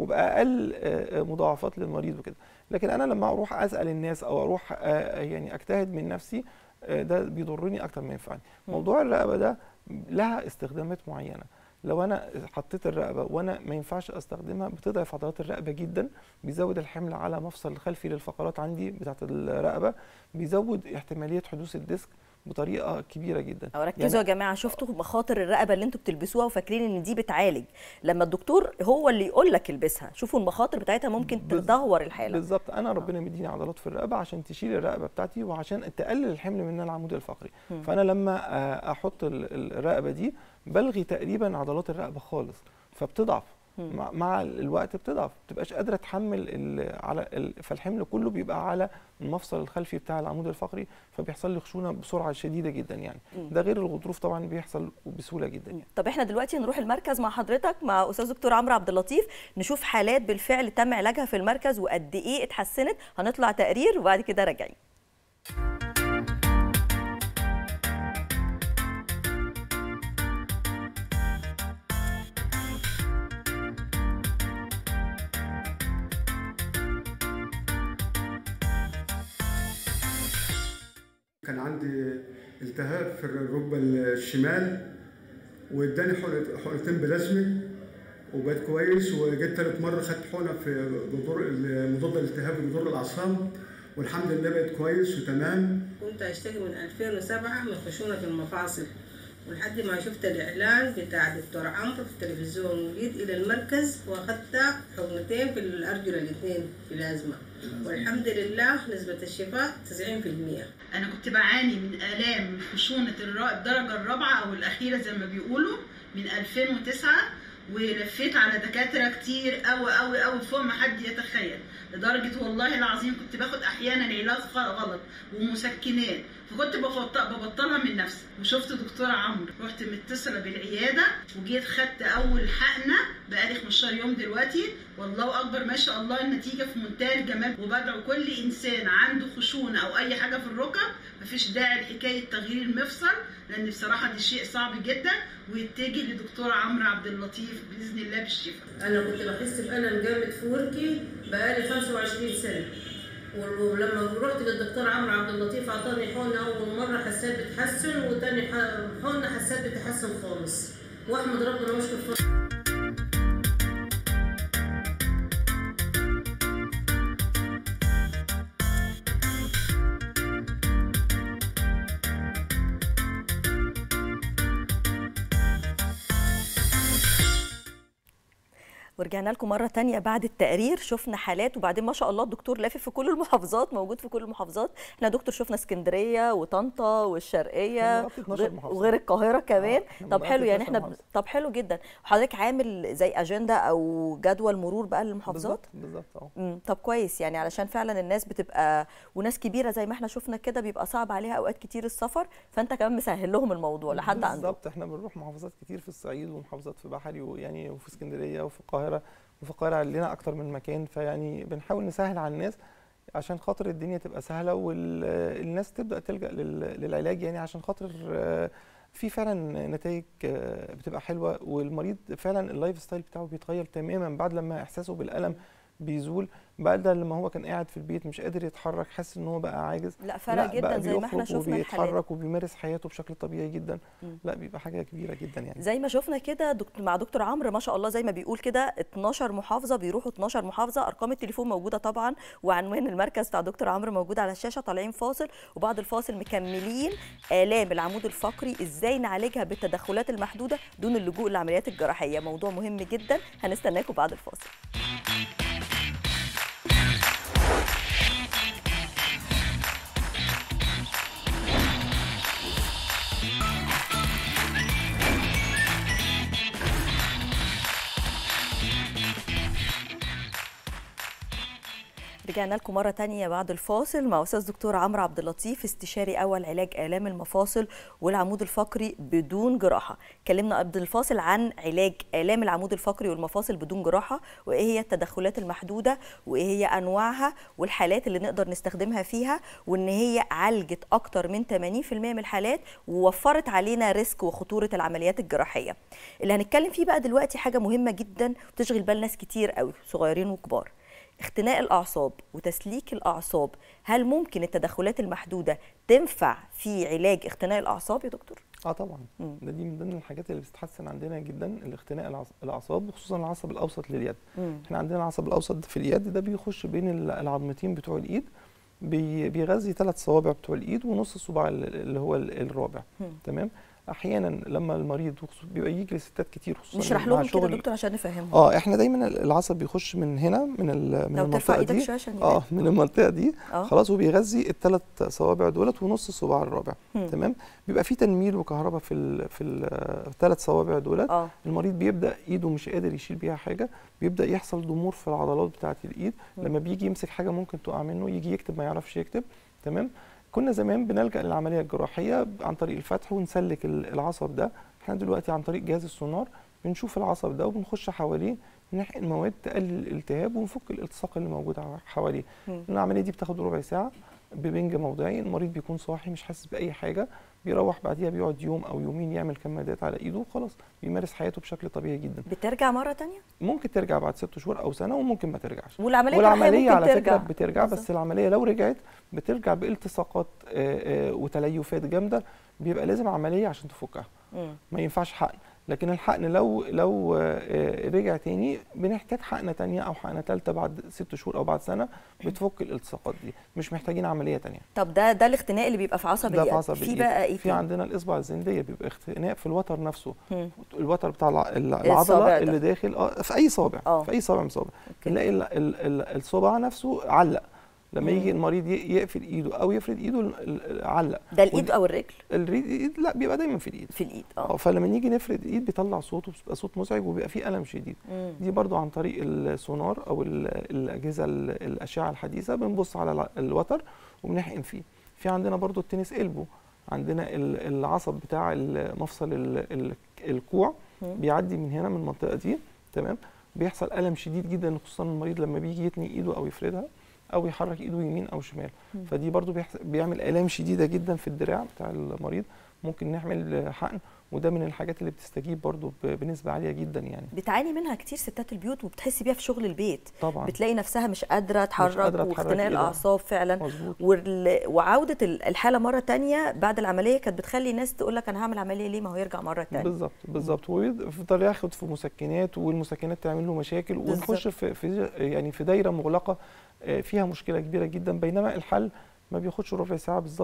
وباقل آه، آه، مضاعفات للمريض وكده لكن انا لما اروح اسال الناس او اروح آه، يعني اجتهد من نفسي آه، ده بيضرني اكتر ما ينفعني مم. موضوع الرقبه ده لها استخدامات معينه لو انا حطيت الرقبه وانا ما ينفعش استخدمها بتضعف عضلات الرقبه جدا بيزود الحمل على مفصل الخلفي للفقرات عندي بتاعه الرقبه بيزود احتماليه حدوث الديسك بطريقه كبيره جدا أو ركزوا يا جماعه شفتوا مخاطر الرقبه اللي انتوا بتلبسوها وفاكرين ان دي بتعالج لما الدكتور هو اللي يقول لك البسها شوفوا المخاطر بتاعتها ممكن بز- تدهور الحاله بالظبط انا ربنا مديني عضلات في الرقبه عشان تشيل الرقبه بتاعتي وعشان تقلل الحمل من العمود الفقري مم. فانا لما آه، احط ال- الرقبه دي بلغي تقريبا عضلات الرقبه خالص فبتضعف مم. مع, مع الوقت بتضعف ما بتبقاش قادره تحمل ال- على ال- فالحمل كله بيبقى على المفصل الخلفي بتاع العمود الفقري فبيحصل لي خشونه بسرعه شديده جدا يعني مم. ده غير الغضروف طبعا بيحصل بسهوله جدا يعني. طب احنا دلوقتي نروح المركز مع حضرتك مع استاذ دكتور عمرو عبد اللطيف نشوف حالات بالفعل تم علاجها في المركز وقد ايه اتحسنت هنطلع تقرير وبعد كده راجعين كان عندي التهاب في الركبة الشمال واداني حقنة- حقنتين بلازمة وبقيت كويس وجيت تالت مرة خدت حقنة في جذور مضاد الالتهاب جذور الأعصاب والحمد لله بقيت كويس وتمام كنت اشتكي من 2007 من خشونة في المفاصل ولحد ما شفت الإعلان بتاع دكتور عمرو في التلفزيون وجيت إلى المركز وأخذت حقنتين في الأرجل الاثنين في الأزمة والحمد لله نسبة الشفاء 90% انا كنت بعاني من الام خشونه الرا- الدرجه الرابعه او الاخيره زي ما بيقولوا من 2009 ولفيت على دكاتره كتير قوي قوي قوي فوق ما حد يتخيل لدرجه والله العظيم كنت باخد احيانا علاج غ- غلط ومسكنات فكنت بفط- ببطلها من نفسي وشفت دكتور عمرو رحت متصله بالعياده وجيت خدت اول حقنه بقالي 15 يوم دلوقتي والله اكبر ما شاء الله النتيجه في منتهى الجمال وبدعو كل انسان عنده خشونه او اي حاجه في الركب مفيش داعي لحكايه تغيير المفصل لان بصراحه دي شيء صعب جدا ويتجه لدكتور عمرو عبد اللطيف باذن الله بالشفاء أنا كنت بحس بألم جامد في وركي بقالي 25 سنة ولما رحت للدكتور عمرو عبد اللطيف اعطاني حقنه اول مره حسيت بتحسن وتاني ح- حقنه حسيت بتحسن خالص واحمد ربنا واشكر فضله ورجعنا لكم مرة تانية بعد التقرير شفنا حالات وبعدين ما شاء الله الدكتور لافف في كل المحافظات موجود في كل المحافظات احنا يا دكتور شفنا اسكندرية وطنطا والشرقية إحنا بنغطي 12 وغير- محافظة. وغير القاهرة كمان آه، إحنا طب بنغطي حلو يعني 12 احنا ب... محافظة. طب حلو جدا حضرتك عامل زي أجندة أو جدول مرور بقى للمحافظات بالظبط بالظبط اه امم طب كويس يعني علشان فعلا الناس بتبقى وناس كبيره زي ما احنا شفنا كده بيبقى صعب عليها اوقات كتير السفر فانت كمان مسهل لهم الموضوع لحد عندهم بالظبط احنا بنروح محافظات كتير في الصعيد ومحافظات في بحري ويعني وفي اسكندريه وفي القاهره وفي القاهره لنا اكتر من مكان فيعني بنحاول نسهل على الناس عشان خاطر الدنيا تبقى سهله والناس تبدا تلجا لل- للعلاج يعني عشان خاطر آه، في فعلا نتائج آه، بتبقى حلوه والمريض فعلا اللايف ستايل بتاعه بيتغير تماما بعد لما احساسه بالالم بيزول بعد لما هو كان قاعد في البيت مش قادر يتحرك حاسس ان هو بقى عاجز لا فرق لا جدا بقى زي ما احنا بيخرج شفنا الحالات وبيتحرك وبيمارس حياته بشكل طبيعي جدا مم. لا بيبقى حاجه كبيره جدا يعني زي ما شفنا كده دكتور مع دكتور عمرو ما شاء الله زي ما بيقول كده 12 محافظه بيروحوا 12 محافظه ارقام التليفون موجوده طبعا وعنوان المركز بتاع دكتور عمرو موجود على الشاشه طالعين فاصل وبعد الفاصل مكملين الام العمود الفقري ازاي نعالجها بالتدخلات المحدوده دون اللجوء للعمليات الجراحيه موضوع مهم جدا هنستناكم بعد الفاصل رجعنا لكم مرة تانية بعد الفاصل مع أستاذ دكتور عمرو عبد اللطيف استشاري أول علاج آلام المفاصل والعمود الفقري بدون جراحة. اتكلمنا قبل الفاصل عن علاج آلام العمود الفقري والمفاصل بدون جراحة وإيه هي التدخلات المحدودة وإيه هي أنواعها والحالات اللي نقدر نستخدمها فيها وإن هي عالجت أكتر من 80% من الحالات ووفرت علينا ريسك وخطورة العمليات الجراحية. اللي هنتكلم فيه بقى دلوقتي حاجة مهمة جدا وتشغل بال ناس كتير قوي صغيرين وكبار. اختناق الاعصاب وتسليك الاعصاب هل ممكن التدخلات المحدوده تنفع في علاج اختناق الاعصاب يا دكتور اه طبعا مم. ده دي من ضمن الحاجات اللي بتتحسن عندنا جدا الاختناق العص- الاعصاب وخصوصا العصب الاوسط لليد مم. احنا عندنا العصب الاوسط في اليد ده بيخش بين ال- العظمتين بتوع الايد بي- بيغذي ثلاث صوابع بتوع الايد ونص الصباع ال- اللي هو ال- الرابع مم. تمام احيانا لما المريض وخصو- بيبقى يجي لستات كتير خصوصا نشرح مع لهم كده شغل- دكتور عشان نفهمهم اه احنا دايما العصب بيخش من هنا من ال- من لو ترفع المنطقه ايدك دي شويه عشان يبان. اه من المنطقه دي اه خلاص وبيغذي الثلاث صوابع دولت ونص الصباع الرابع مم. تمام بيبقى في تنميل وكهرباء في ال في الثلاث صوابع دولت اه المريض بيبدا ايده مش قادر يشيل بيها حاجه بيبدا يحصل ضمور في العضلات بتاعه الايد مم. لما بيجي يمسك حاجه ممكن تقع منه يجي يكتب ما يعرفش يكتب تمام كنا زمان بنلجا للعمليه الجراحيه عن طريق الفتح ونسلك ال- العصب ده احنا دلوقتي عن طريق جهاز السونار بنشوف العصب ده وبنخش حواليه نحقن مواد تقلل الالتهاب ونفك الالتصاق اللي موجود ع- حواليه مم. العمليه دي بتاخد ربع ساعه ببنج موضعي المريض بيكون صاحي مش حاسس باي حاجه بيروح بعديها بيقعد يوم او يومين يعمل كمادات على ايده وخلاص بيمارس حياته بشكل طبيعي جدا بترجع مره تانية ممكن ترجع بعد ست شهور او سنه وممكن ما ترجعش والعمليه الجراحية والعمليه ممكن على ترجع فكره بترجع بالظبط. بس العمليه لو رجعت بترجع بالتصاقات آه، آه، وتليفات جامده بيبقى لازم عمليه عشان تفكها مم. ما ينفعش حقن لكن الحقن لو لو آه، آه، رجع تاني بنحتاج حقنه تانية او حقنه ثالثه بعد ست شهور او بعد سنه بتفك الالتصاقات دي مش محتاجين عمليه تانية طب ده ده الاختناق اللي بيبقى في عصب ده في اليد عصب في الإيد. بقى ايه في تاني؟ عندنا الاصبع الزنديه بيبقى اختناق في الوتر نفسه مم. الوتر بتاع الع- ال- الصابع العضله ده. اللي داخل اه في اي صابع آه. في اي صابع من الصوابع أوكي. نلاقي ال- ال- ال- الصباع نفسه علق لما مم. يجي المريض ي- يقفل ايده او يفرد ايده ال- ال- علق ده الايد ودي- او الرجل الريد لا بيبقى دايما في الايد في الايد اه اه فلما نيجي نفرد ايد بيطلع صوت وبيبقى صوت مزعج وبيبقى فيه الم شديد مم. دي برضو عن طريق السونار او ال- الاجهزه ال- الاشعه الحديثه بنبص على الع- الوتر وبنحقن فيه في عندنا برضو التنس البو عندنا ال- العصب بتاع ال- مفصل ال- ال- الكوع مم. بيعدي من هنا من المنطقه دي تمام بيحصل الم شديد جدا خصوصا المريض لما بيجي يتني ايده او يفردها او يحرك ايده يمين او شمال مم. فدي برضو بيحس- بيعمل الام شديده جدا في الدراع بتاع المريض ممكن نعمل حقن وده من الحاجات اللي بتستجيب برضو ب- بنسبه عاليه جدا يعني بتعاني منها كتير ستات البيوت وبتحسي بيها في شغل البيت طبعا بتلاقي نفسها مش قادره تحرك قادرة تحرك واختناق إيدها. الاعصاب فعلا مظبوط وال- وعوده ال- الحاله مره تانية بعد العمليه كانت بتخلي الناس تقول لك انا هعمل عمليه ليه ما هو يرجع مره تانية بالظبط بالظبط ويفضل ياخد في مسكنات والمسكنات تعمل له مشاكل بالظبط. ونخش في في يعني في دايره مغلقه آه، فيها مشكله كبيره جدا بينما الحل ما بياخدش ربع ساعه بالظبط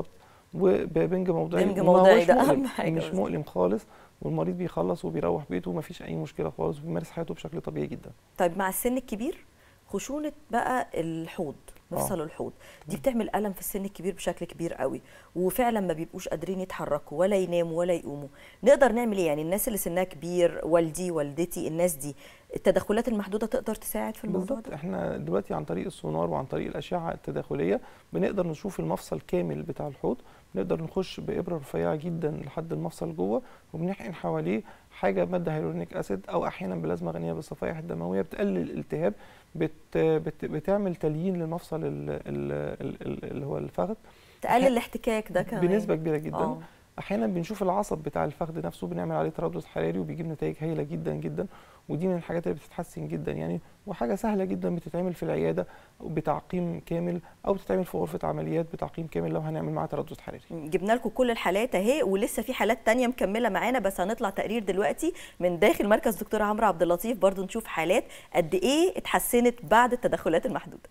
وبنج موضعي بنج وما موضعي هوش ده مؤلم، أهم حاجة مش بس. مؤلم خالص والمريض بيخلص وبيروح بيته ومفيش اي مشكله خالص وبيمارس حياته بشكل طبيعي جدا طيب مع السن الكبير خشونه بقى الحوض مفصل الحوض دي بتعمل الم في السن الكبير بشكل كبير قوي وفعلا ما بيبقوش قادرين يتحركوا ولا يناموا ولا يقوموا نقدر نعمل ايه يعني الناس اللي سنها كبير والدي والدتي الناس دي التدخلات المحدوده تقدر تساعد في الموضوع بالظبط ده احنا دلوقتي عن طريق السونار وعن طريق الاشعه التداخليه بنقدر نشوف المفصل كامل بتاع الحوض نقدر نخش بابره رفيعه جدا لحد المفصل جوه وبنحقن حواليه حاجه ماده هيلورونيك اسيد او احيانا بلازما غنيه بالصفائح الدمويه بتقلل الالتهاب بت بت بتعمل تليين للمفصل ال- ال- ال- ال- اللي هو الفخذ تقلل الاحتكاك ده كمان بنسبه كبيره جدا آه. احيانا بنشوف العصب بتاع الفخذ نفسه بنعمل عليه تردد حراري وبيجيب نتائج هايله جدا جدا ودي من الحاجات اللي بتتحسن جدا يعني وحاجه سهله جدا بتتعمل في العياده بتعقيم كامل او بتتعمل في غرفه عمليات بتعقيم كامل لو هنعمل معاها تردد حراري جبنا لكم كل الحالات اهي ولسه في حالات تانية مكمله معانا بس هنطلع تقرير دلوقتي من داخل مركز دكتور عمرو عبد اللطيف برضو نشوف حالات قد ايه اتحسنت بعد التدخلات المحدوده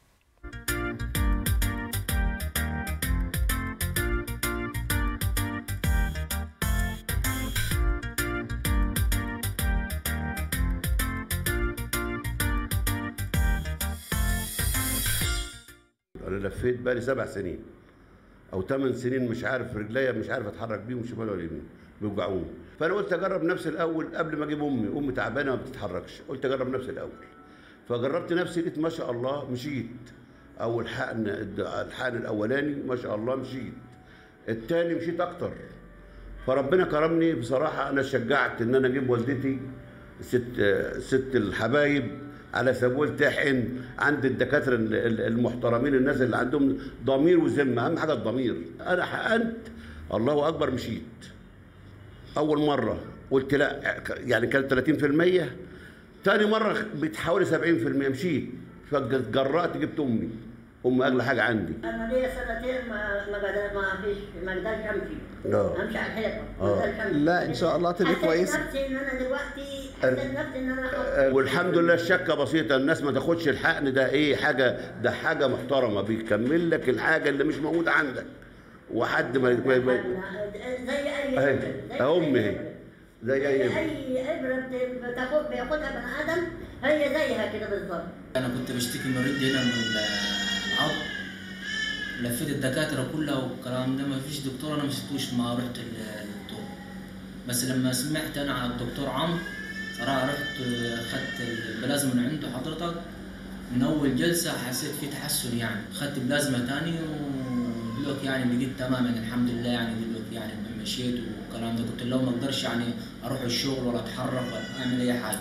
انا لفيت بقالي سبع سنين او ثمان سنين مش عارف رجليا مش عارف اتحرك بيهم شمال ولا يمين بيوجعوني فانا قلت اجرب نفسي الاول قبل ما اجيب امي امي تعبانه ما بتتحركش قلت اجرب نفسي الاول فجربت نفسي لقيت ما شاء الله مشيت اول حقن الحقن الاولاني ما شاء الله مشيت الثاني مشيت اكتر فربنا كرمني بصراحه انا شجعت ان انا اجيب والدتي ست ست الحبايب على سبيل تحقن عند الدكاتره ال- ال- المحترمين الناس اللي عندهم ضمير وذمه اهم حاجه الضمير انا حقنت الله اكبر مشيت اول مره قلت لا يعني كانت 30% تاني مره بتحاولي 70% مشيت فجرأت جبت امي امي اغلى حاجه عندي انا ليا سنتين ما ما قدر ما فيش ما اقدرش امشي آه. امشي على الحيطه ما آه. اقدرش امشي لا، إن شاء الله تبقي حسيت كويسة. نفسي ان انا دلوقتي حسيت نفسي ان انا آه، والحمد لله الشكه بسيطه الناس ما تاخدش الحقن ده ايه حاجه ده حاجه محترمه بيكمل لك الحاجه اللي مش موجوده عندك وحد ما, ما, ما زي اي اهي زي امي أي اهي زي اي ابن. اي ابره بت- بتاخد بياخدها بني ادم هي زيها كده بالظبط انا كنت بشتكي مريض هنا من العظم لفيت الدكاتره كلها والكلام ده ما فيش دكتور انا ما شفتوش ما رحت للدكتور بس لما سمعت انا على الدكتور عمرو صراحه رحت خدت البلازما من عنده حضرتك من اول جلسه حسيت في تحسن يعني خدت بلازما تاني ودلوقتي يعني بقيت تماما الحمد لله يعني دلوقتي يعني مشيت والكلام ده كنت لو ما اقدرش يعني اروح الشغل ولا اتحرك ولا اعمل اي حاجه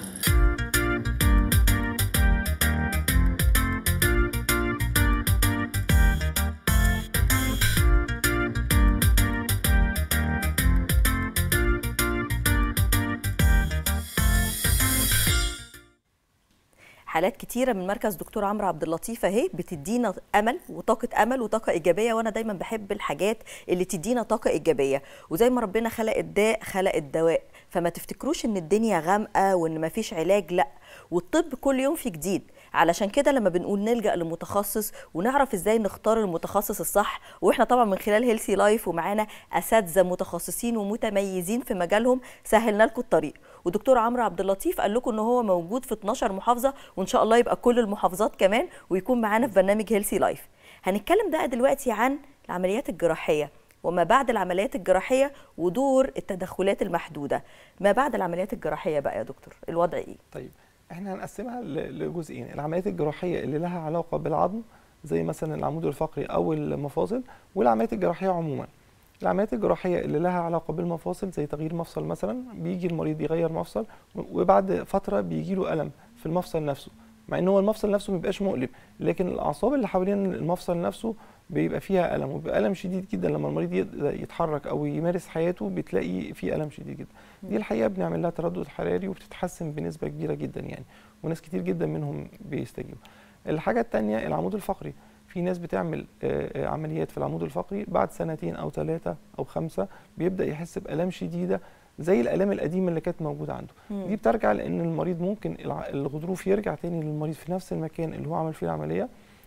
حالات كتيره من مركز دكتور عمرو عبد اللطيف اهي بتدينا امل وطاقه امل وطاقه ايجابيه وانا دايما بحب الحاجات اللي تدينا طاقه ايجابيه وزي ما ربنا خلق الداء خلق الدواء فما تفتكروش ان الدنيا غامقه وان ما فيش علاج لا والطب كل يوم في جديد علشان كده لما بنقول نلجا لمتخصص ونعرف ازاي نختار المتخصص الصح واحنا طبعا من خلال هيلثي لايف ومعانا اساتذه متخصصين ومتميزين في مجالهم سهلنا لكم الطريق ودكتور عمرو عبد اللطيف قال لكم ان هو موجود في 12 محافظه وان شاء الله يبقى كل المحافظات كمان ويكون معانا في برنامج هيلثي لايف هنتكلم بقى دلوقتي عن العمليات الجراحيه وما بعد العمليات الجراحيه ودور التدخلات المحدوده ما بعد العمليات الجراحيه بقى يا دكتور الوضع ايه طيب احنا هنقسمها ل- لجزئين العمليات الجراحيه اللي لها علاقه بالعظم زي مثلا العمود الفقري او المفاصل والعمليات الجراحيه عموما العمليات الجراحيه اللي لها علاقه بالمفاصل زي تغيير مفصل مثلا بيجي المريض يغير مفصل وبعد فتره بيجي له الم في المفصل نفسه مع ان هو المفصل نفسه ما بيبقاش مؤلم لكن الاعصاب اللي حوالين المفصل نفسه بيبقى فيها الم وبيبقى الم شديد جدا لما المريض يبدأ يتحرك او يمارس حياته بتلاقي في الم شديد جدا دي الحقيقه بنعمل لها تردد حراري وبتتحسن بنسبه كبيره جدا يعني وناس كتير جدا منهم بيستجيبوا الحاجه الثانيه العمود الفقري في ناس بتعمل آه، آه، عمليات في العمود الفقري بعد سنتين او ثلاثه او خمسه بيبدا يحس بالام شديده زي الالام القديمه اللي كانت موجوده عنده مم. دي بترجع لان المريض ممكن الع- الغضروف يرجع تاني للمريض في نفس المكان اللي هو عمل فيه العمليه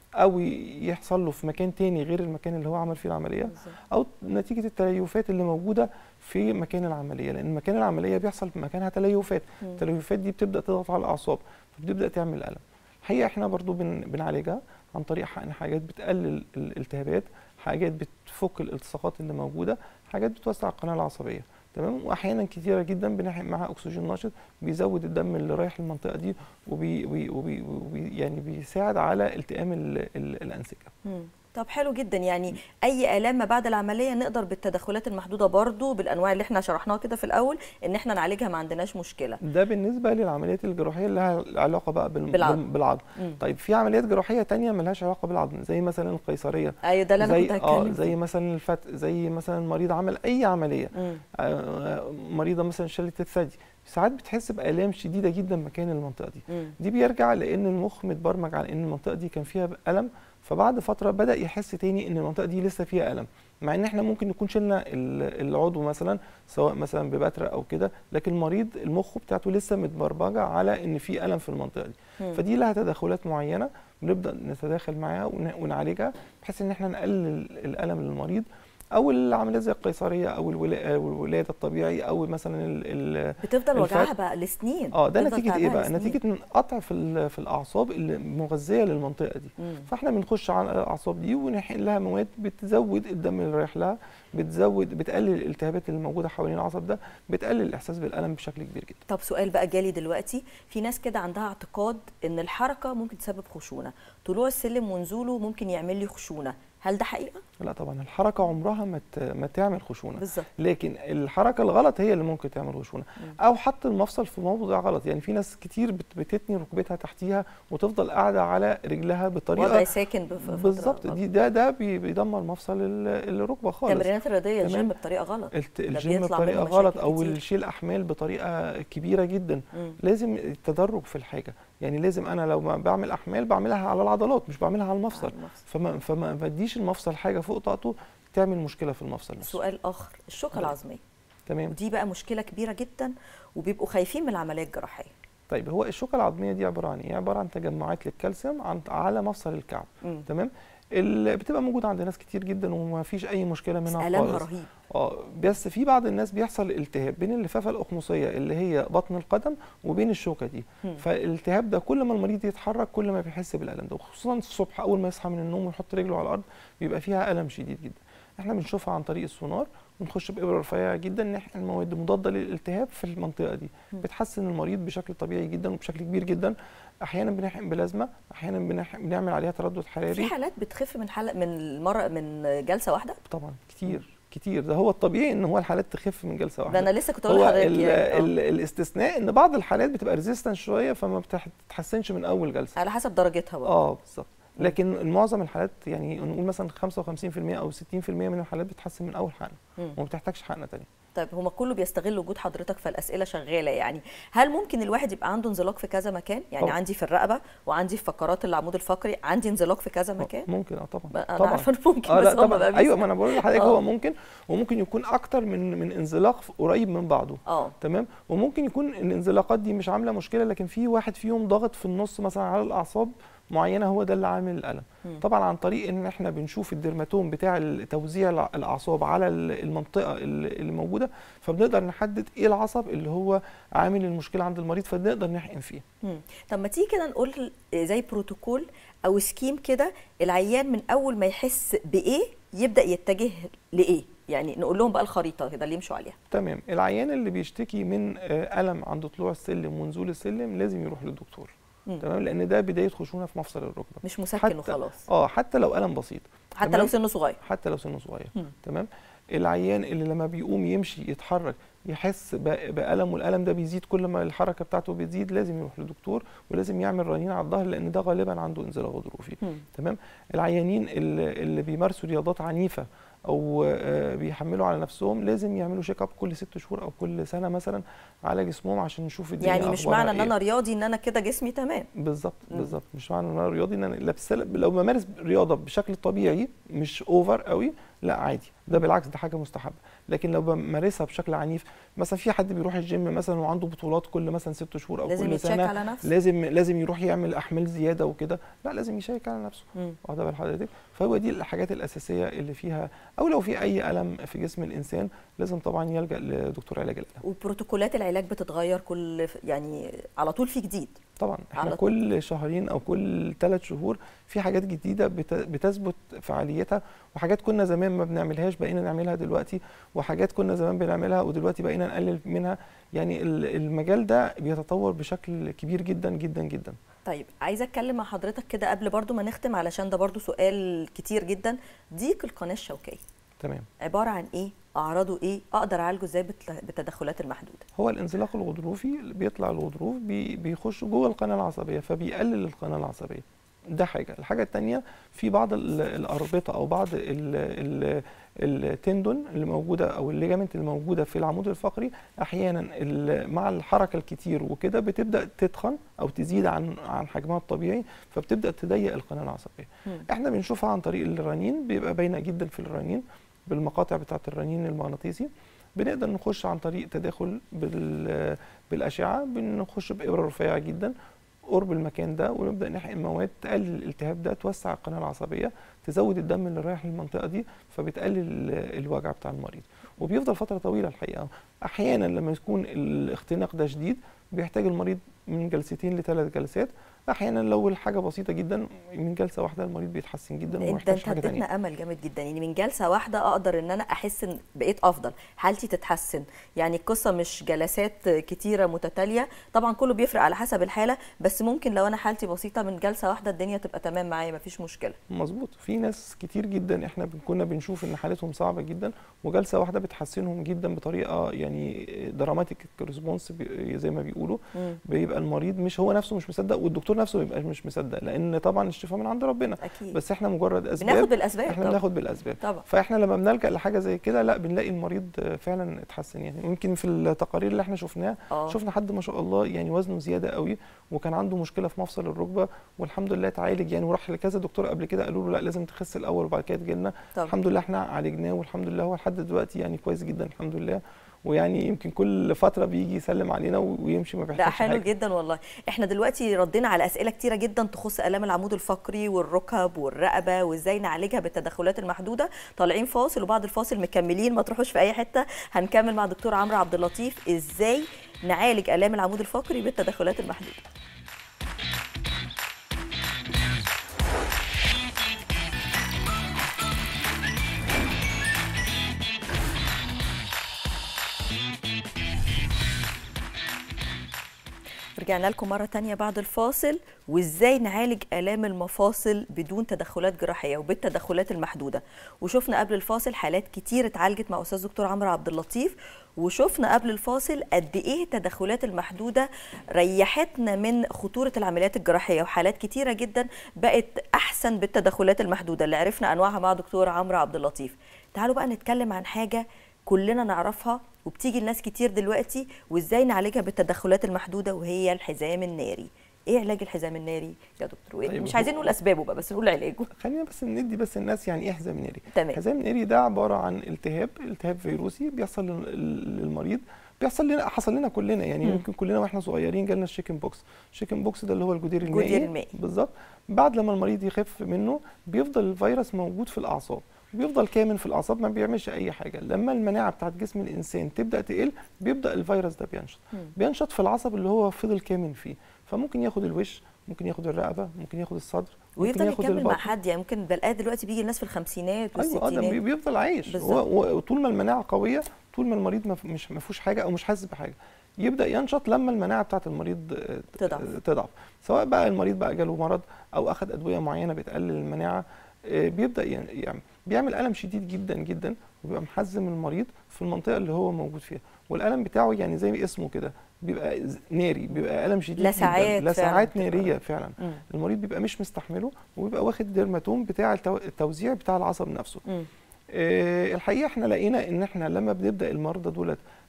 او ي- يحصل له في مكان تاني غير المكان اللي هو عمل فيه العمليه بالظبط. او نتيجه التليفات اللي موجوده في مكان العمليه لان مكان العمليه بيحصل في مكانها تليفات مم. التليفات دي بتبدا تضغط على الاعصاب فبتبدا تعمل الم الحقيقه احنا برضو بن بنعالجها عن طريق حقن حاجات بتقلل الالتهابات حاجات بتفك الالتصاقات اللي موجوده حاجات بتوسع القناه العصبيه تمام واحيانا كتيره جدا بنحقن معاها اكسجين نشط بيزود الدم اللي رايح المنطقه دي وبي وبي وبي وبي يعني بيساعد على التئام ال- ال- الانسجه مم. طب حلو جدا يعني اي الام ما بعد العمليه نقدر بالتدخلات المحدوده برضو بالانواع اللي احنا شرحناها كده في الاول ان احنا نعالجها ما عندناش مشكله ده بالنسبه للعمليات الجراحيه اللي لها علاقه بقى بال- بالعظم. بال- بالعظم مم. طيب في عمليات جراحيه تانية ملهاش علاقه بالعظم زي مثلا القيصريه ايوه ده اللي انا زي كنت اه هتكلم زي فيه. مثلا الفتق زي مثلا مريض عمل اي عمليه مم. آه، مريضه مثلا شلت الثدي ساعات بتحس بالام شديده جدا مكان المنطقه دي مم. دي بيرجع لان المخ متبرمج على ان المنطقه دي كان فيها الم فبعد فتره بدا يحس تاني ان المنطقه دي لسه فيها الم مع ان احنا ممكن نكون شلنا ال- العضو مثلا سواء مثلا ببتره او كده لكن المريض المخ بتاعته لسه متبرمجه على ان في الم في المنطقه دي مم. فدي لها تدخلات معينه بنبدا نتداخل معاها ون- ونعالجها بحيث ان احنا نقلل الالم للمريض او العمليات زي القيصريه او الولا- أو الولاده الطبيعي او مثلا ال ال بتفضل الفت- وجعها بقى لسنين اه ده بتفضل نتيجه ايه تعبها بقى لسنين. نتيجه من قطع في ال- في الاعصاب اللي مغذيه للمنطقه دي مم. فاحنا بنخش على الاعصاب دي ونحقن لها مواد بتزود الدم اللي رايح لها بتزود بتقلل الالتهابات اللي موجوده حوالين العصب ده بتقلل الاحساس بالالم بشكل كبير جدا طب سؤال بقى جالي دلوقتي في ناس كده عندها اعتقاد ان الحركه ممكن تسبب خشونه طلوع السلم ونزوله ممكن يعمل لي خشونه هل ده حقيقه لا طبعا الحركه عمرها ما ت- ما تعمل خشونه بالظبط لكن الحركه الغلط هي اللي ممكن تعمل خشونه مم. او حط المفصل في موضع غلط يعني في ناس كتير بت- بتتني ركبتها تحتيها وتفضل قاعده على رجلها بطريقه وضع ساكن بف- فترة بالظبط غلط. دي ده ده بي- بيدمر مفصل ال- الركبه خالص التمرينات الرياضيه تمام. الجيم بطريقه غلط الت- ده الجيم بيطلع بطريقه منه غلط مشاكل او كتير. الشيل احمال بطريقه كبيره جدا مم. لازم التدرج في الحاجه يعني لازم انا لو ما بعمل احمال بعملها على العضلات مش بعملها على المفصل على المفصل. فما فما بديش المفصل حاجه فوق طاقته تعمل مشكله في المفصل نفسه سؤال اخر الشوكه العظميه تمام ودي بقى مشكله كبيره جدا وبيبقوا خايفين من العمليه الجراحيه طيب هو الشوكه العظميه دي عباره عن ايه عباره عن تجمعات للكالسيوم عن على مفصل الكعب مم. تمام اللي بتبقى موجوده عند ناس كتير جدا وما فيش اي مشكله بس منها الامها خالص رهيب اه بس في بعض الناس بيحصل التهاب بين اللفافه الاقمصيه اللي هي بطن القدم وبين الشوكه دي مم. فالالتهاب ده كل ما المريض يتحرك كل ما بيحس بالالم ده وخصوصا الصبح اول ما يصحى من النوم ويحط رجله على الارض بيبقى فيها الم شديد جدا احنا بنشوفها عن طريق السونار ونخش بابره رفيعه جدا نحقن مواد مضاده للالتهاب في المنطقه دي مم. بتحسن المريض بشكل طبيعي جدا وبشكل كبير جدا احيانا بنحقن بلازما احيانا بنحقن بنعمل عليها تردد في حراري حالات بتخف من حلقه من المره من جلسه واحده طبعا كتير كتير ده هو الطبيعي ان هو الحالات تخف من جلسه واحده ده انا لسه كنت اقول هو لحضرتك ال يعني آه. ال الاستثناء ان بعض الحالات بتبقى ريزيستنس شويه فما بتتحسنش من اول جلسه على حسب درجتها بقى اه بالظبط لكن معظم الحالات يعني نقول مثلا 55% او 60% من الحالات بتتحسن من اول حقنه مم. وما بتحتاجش حقنه ثانيه طيب هما كله بيستغل وجود حضرتك فالاسئله شغاله يعني هل ممكن الواحد يبقى عنده انزلاق في كذا مكان يعني طبعا. عندي في الرقبه وعندي في فقرات العمود الفقري عندي انزلاق في كذا مكان ممكن اه طبعا بقى انا طبعا عارفه إنه ممكن اه بس لا هما طبعا بقى ايوه بيسألوا. ما انا بقول لحضرتك آه. هو ممكن وممكن يكون اكتر من من انزلاق قريب من بعضه اه تمام وممكن يكون الانزلاقات دي مش عامله مشكله لكن في واحد فيهم ضاغط في النص مثلا على الاعصاب معينه هو ده اللي عامل الالم مم. طبعا عن طريق ان احنا بنشوف الدرماتوم بتاع توزيع الع- الاعصاب على ال- المنطقه اللي اللي موجوده فبنقدر نحدد ايه العصب اللي هو عامل المشكله عند المريض فنقدر نحقن فيه مم. طب ما تيجي كده نقول زي بروتوكول او سكيم كده العيان من اول ما يحس بايه يبدا يتجه لايه يعني نقول لهم بقى الخريطه كده اللي يمشوا عليها تمام العيان اللي بيشتكي من آه، الم عند طلوع السلم ونزول السلم لازم يروح للدكتور مم. تمام لان ده بدايه خشونه في مفصل الركبه مش مسكن حتى وخلاص اه حتى لو الم بسيط حتى تمام؟ لو سنه صغير حتى لو سنه صغير مم. تمام العيان اللي لما بيقوم يمشي يتحرك يحس ب- بألم والألم ده بيزيد كل ما الحركة بتاعته بتزيد لازم يروح لدكتور ولازم يعمل رنين على الظهر لأن ده غالبا عنده انزلاق غضروفي مم. تمام العيانين اللي, اللي بيمارسوا رياضات عنيفة أو آه، بيحملوا على نفسهم لازم يعملوا شيك اب كل ست شهور أو كل سنة مثلا على جسمهم عشان نشوف الدنيا يعني مش أخبارها معنى ان إيه. انا رياضي ان انا كده جسمي تمام بالظبط مم. بالظبط مش معنى ان انا رياضي ان انا لا بس لو بمارس رياضه بشكل طبيعي مش اوفر قوي لا عادي ده بالعكس ده حاجه مستحبه لكن لو بمارسها بشكل عنيف مثلا في حد بيروح الجيم مثلا وعنده بطولات كل مثلا ست شهور او لازم كل يتشيك سنه على نفسه لازم لازم يروح يعمل احمال زياده وكده لا لازم يشيك على نفسه مم. واخده بال حضرتك فهو دي الحاجات الاساسيه اللي فيها او لو في اي الم في جسم الانسان لازم طبعا يلجا لدكتور علاج الالم وبروتوكولات العلاج بتتغير كل يعني على طول في جديد طبعا احنا على كل شهرين او كل ثلاث شهور في حاجات جديده بت- بتثبت فعاليتها وحاجات كنا زمان ما بنعملهاش بقينا نعملها دلوقتي وحاجات كنا زمان بنعملها ودلوقتي بقينا نقلل منها يعني ال- المجال ده بيتطور بشكل كبير جدا جدا جدا طيب عايزه اتكلم مع حضرتك كده قبل برضو ما نختم علشان ده برضو سؤال كتير جدا ضيق القناه الشوكيه تمام عباره عن ايه اعراضه ايه اقدر اعالجه ازاي بالت- بالتدخلات المحدوده هو الانزلاق الغضروفي اللي بيطلع الغضروف بي بيخش جوه القناه العصبيه فبيقلل القناه العصبيه ده حاجه الحاجه الثانيه في بعض ال- الاربطه او بعض ال- ال- التندون اللي موجوده او الليجامنت اللي موجوده في العمود الفقري احيانا ال- مع الحركه الكتير وكده بتبدا تتخن او تزيد عن عن حجمها الطبيعي فبتبدا تضيق القناه العصبيه مم. احنا بنشوفها عن طريق الرنين بيبقى باينه جدا في الرنين بالمقاطع بتاعه الرنين المغناطيسي بنقدر نخش عن طريق تداخل بال- بالاشعه بنخش بابره رفيعه جدا قرب المكان ده ونبدا نحقن مواد تقلل الالتهاب ده توسع القناه العصبيه تزود الدم اللي رايح للمنطقه دي فبتقلل الوجع بتاع المريض وبيفضل فتره طويله الحقيقه احيانا لما يكون الاختناق ده شديد بيحتاج المريض من جلستين لثلاث جلسات احيانا لو الحاجه بسيطه جدا من جلسه واحده المريض بيتحسن جدا وما انت يحتاجش انت حاجه ثانيه اديتنا امل جامد جدا يعني من جلسه واحده اقدر ان انا احس ان بقيت افضل حالتي تتحسن يعني القصه مش جلسات كتيره متتاليه طبعا كله بيفرق على حسب الحاله بس ممكن لو انا حالتي بسيطه من جلسه واحده الدنيا تبقى تمام معايا مفيش مشكله مظبوط في ناس كتير جدا احنا بن- كنا بنشوف ان حالتهم صعبه جدا وجلسه واحده بتحسنهم جدا بطريقه يعني دراماتيك ريسبونس زي ما بيقولوا مم. بيبقى المريض مش هو نفسه مش مصدق والدكتور نفسه بيبقى مش مصدق لان طبعا الشفاء من عند ربنا اكيد بس احنا مجرد اسباب بناخد بالاسباب احنا طبعا بناخد بالاسباب طبعا فاحنا لما بنلجا لحاجه زي كده لا بنلاقي المريض فعلا اتحسن يعني يمكن في التقارير اللي احنا شفناها اه شفنا حد ما شاء الله يعني وزنه زياده قوي وكان عنده مشكله في مفصل الركبه والحمد لله اتعالج يعني وراح لكذا دكتور قبل كده قالوا له لا لازم تخس الاول وبعد كده تجي لنا طبعا الحمد لله احنا عالجناه والحمد لله هو لحد دلوقتي يعني كويس جدا الحمد لله ويعني يمكن كل فتره بيجي يسلم علينا ويمشي ما ده بيحتاجش حلو حاجه جدا والله احنا دلوقتي ردينا على اسئله كتيره جدا تخص الام العمود الفقري والركب والرقبه وازاي نعالجها بالتدخلات المحدوده طالعين فاصل وبعد الفاصل مكملين ما تروحوش في اي حته هنكمل مع دكتور عمرو عبد اللطيف ازاي نعالج الام العمود الفقري بالتدخلات المحدوده رجعنا لكم مرة تانية بعد الفاصل وازاي نعالج آلام المفاصل بدون تدخلات جراحية وبالتدخلات المحدودة وشفنا قبل الفاصل حالات كتير اتعالجت مع أستاذ دكتور عمرو عبد اللطيف وشفنا قبل الفاصل قد ايه التدخلات المحدودة ريحتنا من خطورة العمليات الجراحية وحالات كتيرة جدا بقت أحسن بالتدخلات المحدودة اللي عرفنا أنواعها مع دكتور عمرو عبد اللطيف تعالوا بقى نتكلم عن حاجة كلنا نعرفها وبتيجي لناس كتير دلوقتي وازاي نعالجها بالتدخلات المحدوده وهي الحزام الناري ايه علاج الحزام الناري يا دكتور طيب مش هو- عايزين نقول اسبابه بقى بس نقول علاجه خلينا بس ندي بس الناس يعني ايه حزام ناري تمام حزام ناري ده عباره عن التهاب التهاب فيروسي بيحصل لل- للمريض بيحصل لنا حصل لنا كلنا يعني مم. يمكن كلنا واحنا صغيرين جالنا الشيكن بوكس الشيكن بوكس ده اللي هو الجدير المائي الجدير المائي. بالظبط بعد لما المريض يخف منه بيفضل الفيروس موجود في الاعصاب بيفضل كامن في الاعصاب ما بيعملش اي حاجه لما المناعه بتاعت جسم الانسان تبدا تقل بيبدا الفيروس ده بينشط مم. بينشط في العصب اللي هو فضل كامن فيه فممكن ياخد الوش ممكن ياخد الرقبه ممكن ياخد الصدر ممكن ويفضل ياخد يكمل مع البطن. حد يعني ممكن بلاقيه دلوقتي بيجي الناس في الخمسينات ايوه اه ده بي- والستينات بيفضل عايش بالظبط. هو- هو طول ما المناعه قويه طول ما المريض ما ف- مش ما فيهوش حاجه او مش حاسس بحاجه يبدا ينشط لما المناعه بتاعه المريض آه، ت- تضعف. آه، تضعف سواء بقى المريض بقى جاله مرض او اخذ ادويه معينه بتقلل المناعه آه، بيبدا ي- يعني بيعمل الم شديد جدا جدا وبيبقى محزم المريض في المنطقه اللي هو موجود فيها والالم بتاعه يعني زي اسمه كده بيبقى ز- ناري بيبقى الم شديد لسعات جدا فعلاً لسعات بتبقى. ناريه فعلا مم. المريض بيبقى مش مستحمله وبيبقى واخد ديرماتوم بتاع التو- التوزيع بتاع العصب نفسه مم. آه، الحقيقه احنا لقينا ان احنا لما بنبدا المرضى دولت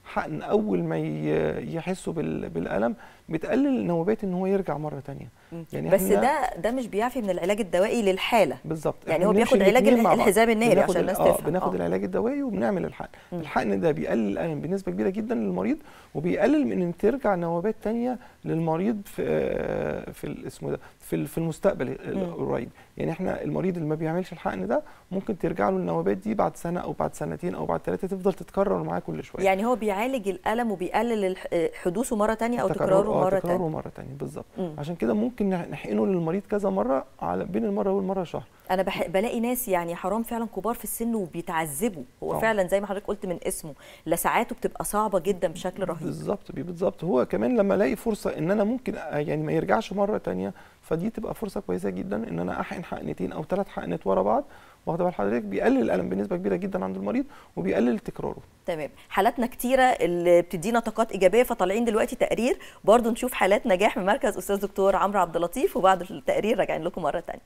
حقن اول ما ي- يحسوا بال- بالالم بتقلل النوبات ان هو يرجع مره تانية يعني بس إحنا- ده ده مش بيعفي من العلاج الدوائي للحاله بالظبط يعني إحنا هو بنمشي بياخد علاج الاتنين مع بعض. الحزام الناري بناخد عشان ال- الناس آه تفهم. بناخد آه. العلاج الدوائي وبنعمل الحقن الحقن ده بيقلل الالم بنسبه كبيره جدا للمريض وبيقلل من ان ترجع نوبات تانية للمريض في آه، في ال- اسمه ده في ال- في المستقبل ال- مم. القريب يعني احنا المريض اللي ما بيعملش الحقن ده ممكن ترجع له النوبات دي بعد سنه او بعد سنتين او بعد ثلاثه تفضل تتكرر معاه كل شويه يعني هو بيعالج الالم وبيقلل الح- حدوثه مره تانية او تكرار- تكراره آه، مره تكراره تانية مره تانية بالظبط مم. عشان كده ممكن نح- نحقنه للمريض كذا مره على بين المره والمره شهر انا بح... بلاقي ناس يعني حرام فعلا كبار في السن وبيتعذبوا هو آه. فعلا زي ما حضرتك قلت من اسمه لساعاته بتبقى صعبه جدا بشكل رهيب بالظبط بي- بالظبط هو كمان لما الاقي فرصه ان انا ممكن أ- يعني ما يرجعش مره تانية فدي تبقى فرصه كويسه جدا ان انا احقن حقنتين او ثلاث حقنات ورا بعض واخده بال حضرتك بيقلل الالم بنسبه كبيره جدا عند المريض وبيقلل تكراره تمام حالاتنا كتيره اللي بتدينا طاقات ايجابيه فطالعين دلوقتي تقرير برضو نشوف حالات نجاح من مركز استاذ دكتور عمرو عبد اللطيف وبعد التقرير راجعين لكم مره تانية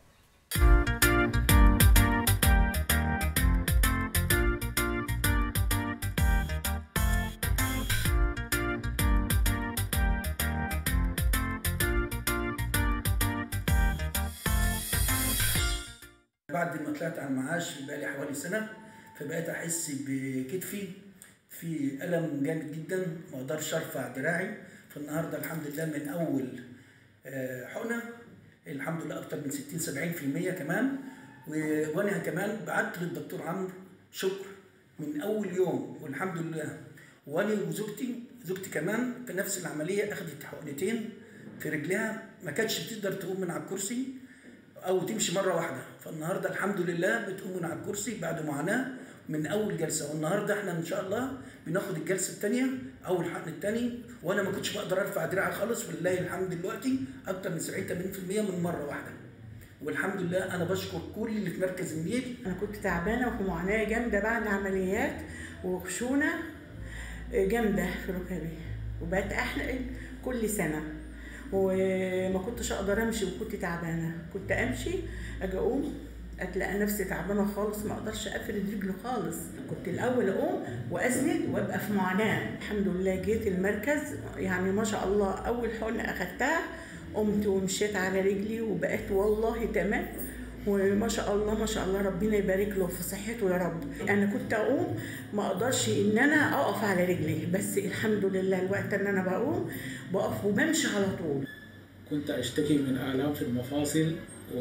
بعد ما طلعت على المعاش بقالي حوالي سنة فبقيت أحس بكتفي في ألم جامد جدا ما أقدرش أرفع دراعي فالنهاردة الحمد لله من أول آه، حقنة الحمد لله أكتر من 60 70% كمان و- وأنا كمان بعت للدكتور عمرو شكر من أول يوم والحمد لله وأنا وزوجتي زوجتي كمان في نفس العملية أخذت حقنتين في رجلها ما كانتش بتقدر تقوم من على الكرسي او تمشي مره واحده فالنهارده الحمد لله بتقوم من على الكرسي بعد معاناه من اول جلسه والنهارده احنا ان شاء الله بناخد الجلسه الثانيه او الحقن الثاني وانا ما كنتش بقدر ارفع دراعي خالص ولله الحمد دلوقتي اكتر من 70 80% من مره واحده والحمد لله انا بشكر كل اللي في مركز النيل انا كنت تعبانه وفي معاناه جامده بعد عمليات وخشونه جامده في ركبي وبقيت احلق كل سنه وما كنتش اقدر امشي وكنت تعبانه كنت امشي اجي اقوم اتلاقي نفسي تعبانه خالص ما اقدرش افرد رجلي خالص كنت الاول اقوم واسند وابقى في معاناه الحمد لله جيت المركز يعني ما شاء الله اول حقنه اخدتها قمت ومشيت على رجلي وبقيت والله تمام وما شاء الله ما شاء الله ربنا يبارك له في صحته يا رب انا كنت اقوم ما اقدرش ان انا اقف على رجلي بس الحمد لله الوقت ان انا بقوم بقف وبمشي على طول كنت أشتكي من آلام في المفاصل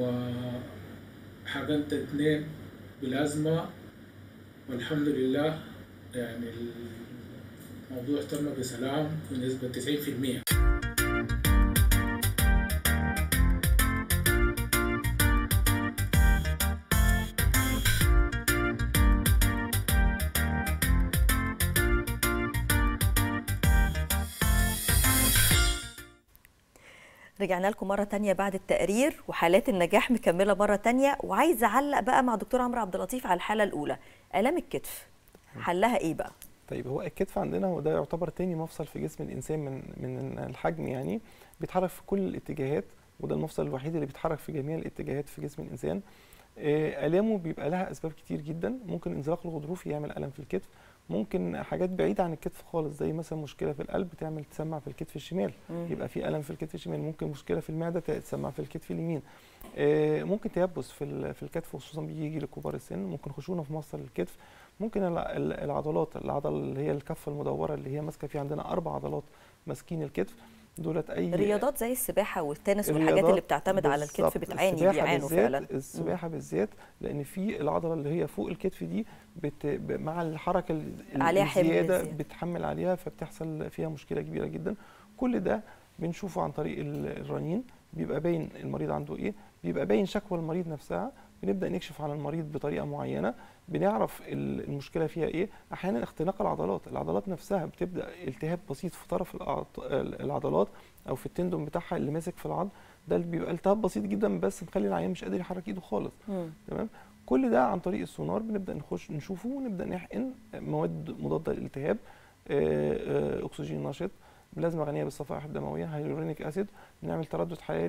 وحقنت اثنين بلازما والحمد لله يعني الموضوع تم بسلام بنسبة 90% رجعنا لكم مرة تانية بعد التقرير وحالات النجاح مكملة مرة تانية وعايزة أعلق بقى مع دكتور عمرو عبد اللطيف على الحالة الأولى آلام الكتف حلها إيه بقى؟ طيب هو الكتف عندنا هو ده يعتبر تاني مفصل في جسم الانسان من من الحجم يعني بيتحرك في كل الاتجاهات وده المفصل الوحيد اللي بيتحرك في جميع الاتجاهات في جسم الانسان آه، الامه بيبقى لها اسباب كتير جدا ممكن انزلاق الغضروفي يعمل الم في الكتف ممكن حاجات بعيده عن الكتف خالص زي مثلا مشكله في القلب تعمل تسمع في الكتف الشمال مم. يبقى في الم في الكتف الشمال ممكن مشكله في المعده تسمع في الكتف اليمين آه، ممكن تيبس في ال- في الكتف خصوصا بيجي لكبار السن ممكن خشونه في مفصل الكتف ممكن الع- ال- العضلات العضله اللي هي الكفه المدوره اللي هي ماسكه في عندنا اربع عضلات ماسكين الكتف دولت اي رياضات زي السباحة والتنس والحاجات الرياضات اللي بتعتمد على الكتف بالظبط. بتعاني السباحة بيعانوا بالذات- فعلا السباحه بالذات لان في العضله اللي هي فوق الكتف دي بت... ب- مع الحركه ال- عليها حمل الزياده زيادة. بتحمل عليها فبتحصل فيها مشكله كبيره جدا كل ده بنشوفه عن طريق ال- الرنين بيبقى باين المريض عنده ايه بيبقى باين شكوى المريض نفسها بنبدا نكشف على المريض بطريقه معينه بنعرف ال- المشكله فيها ايه احيانا اختناق العضلات العضلات نفسها بتبدا التهاب بسيط في طرف الأعط- العضلات او في التندون بتاعها اللي ماسك في العظم ده اللي بيبقى التهاب بسيط جدا بس مخلي العيان مش قادر يحرك ايده خالص مم. تمام كل ده عن طريق السونار بنبدا نخش نشوفه ونبدا نحقن مواد مضاده للالتهاب آه، آه، اكسجين نشط بلازمه غنيه بالصفائح الدمويه هيلورونيك اسيد بنعمل تردد حراري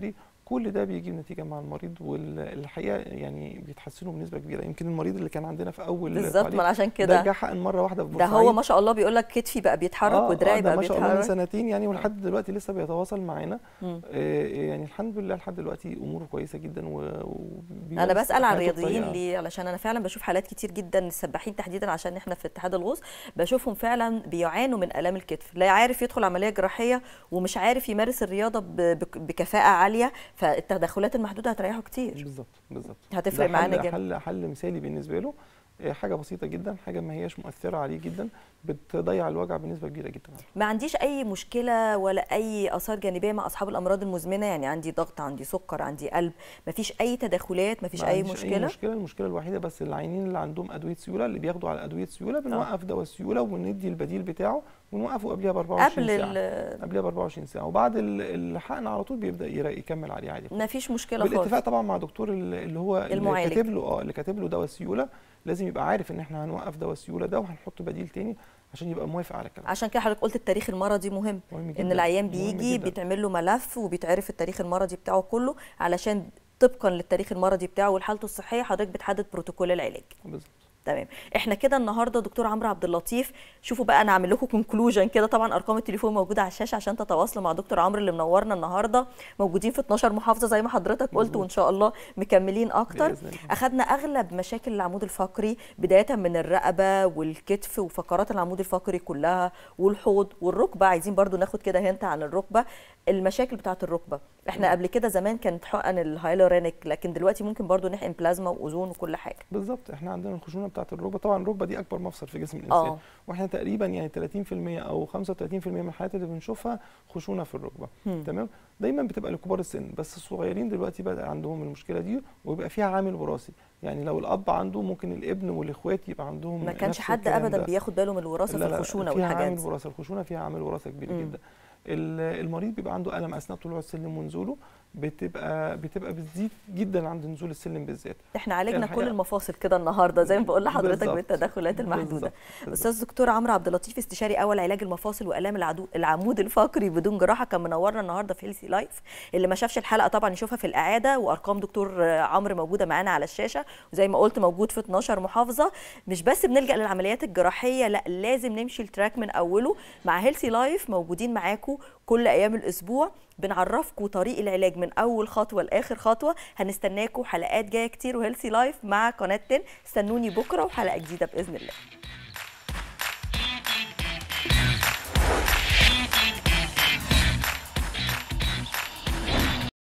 كل ده بيجيب نتيجه مع المريض والحقيقه يعني بيتحسنوا بنسبه كبيره يمكن المريض اللي كان عندنا في اول بالظبط تعليق ما عشان ده كده جه حقن مره واحده في ده بورسعيد هو ما شاء الله بيقول لك كتفي بقى بيتحرك آه، ودراعي آه ده بقى ما شاء الله من بيتحرك سنتين يعني ولحد دلوقتي لسه بيتواصل معانا مم. آه، يعني الحمد لله لحد دلوقتي اموره كويسه جدا و... انا وبيمارس بسال عن حياته الرياضيين بطريقة- ليه علشان انا فعلا بشوف حالات كتير جدا السباحين تحديدا عشان احنا في اتحاد الغوص بشوفهم فعلا بيعانوا من الام الكتف لا عارف يدخل عمليه جراحيه ومش عارف يمارس الرياضه ب- بك- بكفاءه عاليه فالتدخلات المحدوده هتريحه كتير بالظبط بالظبط هتفرق ده معانا حل- جامد. حل حل مثالي بالنسبه له آه، حاجه بسيطه جدا حاجه ما هياش مؤثره عليه جدا بتضيع الوجع بنسبه كبيره جدا ما عنديش اي مشكله ولا اي اثار جانبيه مع اصحاب الامراض المزمنه يعني عندي ضغط عندي سكر عندي قلب ما فيش اي تدخلات ما فيش ما اي عنديش مشكله اي مشكله المشكله الوحيده بس العينين اللي عندهم ادويه سيوله اللي بياخدوا على ادويه سيوله بنوقف دواء السيوله وندي البديل بتاعه ونوقفه قبلها ب 24 قبل ساعه ال- قبلها ب 24 ساعه وبعد ال- الحقن على طول بيبدا يرا- يكمل عليه عادي ما فيش مشكله خالص بالاتفاق طبعا مع دكتور ال- اللي هو اللي المعالج. كاتب له اه اللي كاتب له دواء السيوله لازم يبقى عارف ان احنا هنوقف دواء السيوله ده وهنحط بديل تاني عشان يبقى موافق على الكلام عشان كده حضرتك قلت التاريخ المرضي مهم مهم ان جداً، العيان مهم بيجي جداً. بيتعمل له ملف وبيتعرف التاريخ المرضي بتاعه كله علشان طبقا للتاريخ المرضي بتاعه وحالته الصحيه حضرتك بتحدد بروتوكول العلاج بالظبط تمام احنا كده النهارده دكتور عمرو عبد اللطيف شوفوا بقى انا هعمل لكم كونكلوجن كده طبعا ارقام التليفون موجوده على الشاشه عشان تتواصلوا مع دكتور عمرو اللي منورنا النهارده موجودين في 12 محافظه زي ما حضرتك قلت وان شاء الله مكملين اكتر بإذن الله. اخذنا اغلب مشاكل العمود الفقري بدايه من الرقبه والكتف وفقرات العمود الفقري كلها والحوض والركبه عايزين برضو ناخد كده هنت عن الركبه المشاكل بتاعه الركبه احنا قبل كده زمان كانت حقن الهايلورينيك لكن دلوقتي ممكن برضو نحقن بلازما واوزون وكل حاجه بالظبط احنا عندنا الخشونه بتاعه الركبه طبعا الركبه دي اكبر مفصل في جسم الانسان آه. واحنا تقريبا يعني 30% او 35% من الحالات اللي بنشوفها خشونه في الركبه مم. تمام دايما بتبقى لكبار السن بس الصغيرين دلوقتي بقى عندهم المشكله دي ويبقى فيها عامل وراثي يعني لو الاب عنده ممكن الابن والاخوات يبقى عندهم ما كانش نفس حد الكلام ابدا ده. بياخد باله من الوراثه لا في لا الخشونه فيها والحاجات عامل دي وراثه الخشونه فيها عامل وراثه كبير مم. جدا ال- المريض بيبقى عنده الم اثناء طلوع السلم ونزوله بتبقى بتبقى بتزيد جدا عند نزول السلم بالذات احنا عالجنا كل الحقيقة- المفاصل كده النهارده زي ما بقول لحضرتك بالظبط. بالتدخلات المحدوده بالظبط. استاذ دكتور عمرو عبد اللطيف استشاري اول علاج المفاصل والام العدو العمود الفقري بدون جراحه كان منورنا النهارده في هيلثي لايف اللي ما شافش الحلقه طبعا يشوفها في الاعاده وارقام دكتور عمرو موجوده معانا على الشاشه وزي ما قلت موجود في 12 محافظه مش بس بنلجا للعمليات الجراحيه لا لازم نمشي التراك من اوله مع هيلثي لايف موجودين معاكم كل ايام الاسبوع بنعرفكم طريق العلاج من اول خطوه لاخر خطوه هنستناكم حلقات جايه كتير وهيلثي لايف مع قناه 10 استنوني بكره وحلقه جديده باذن الله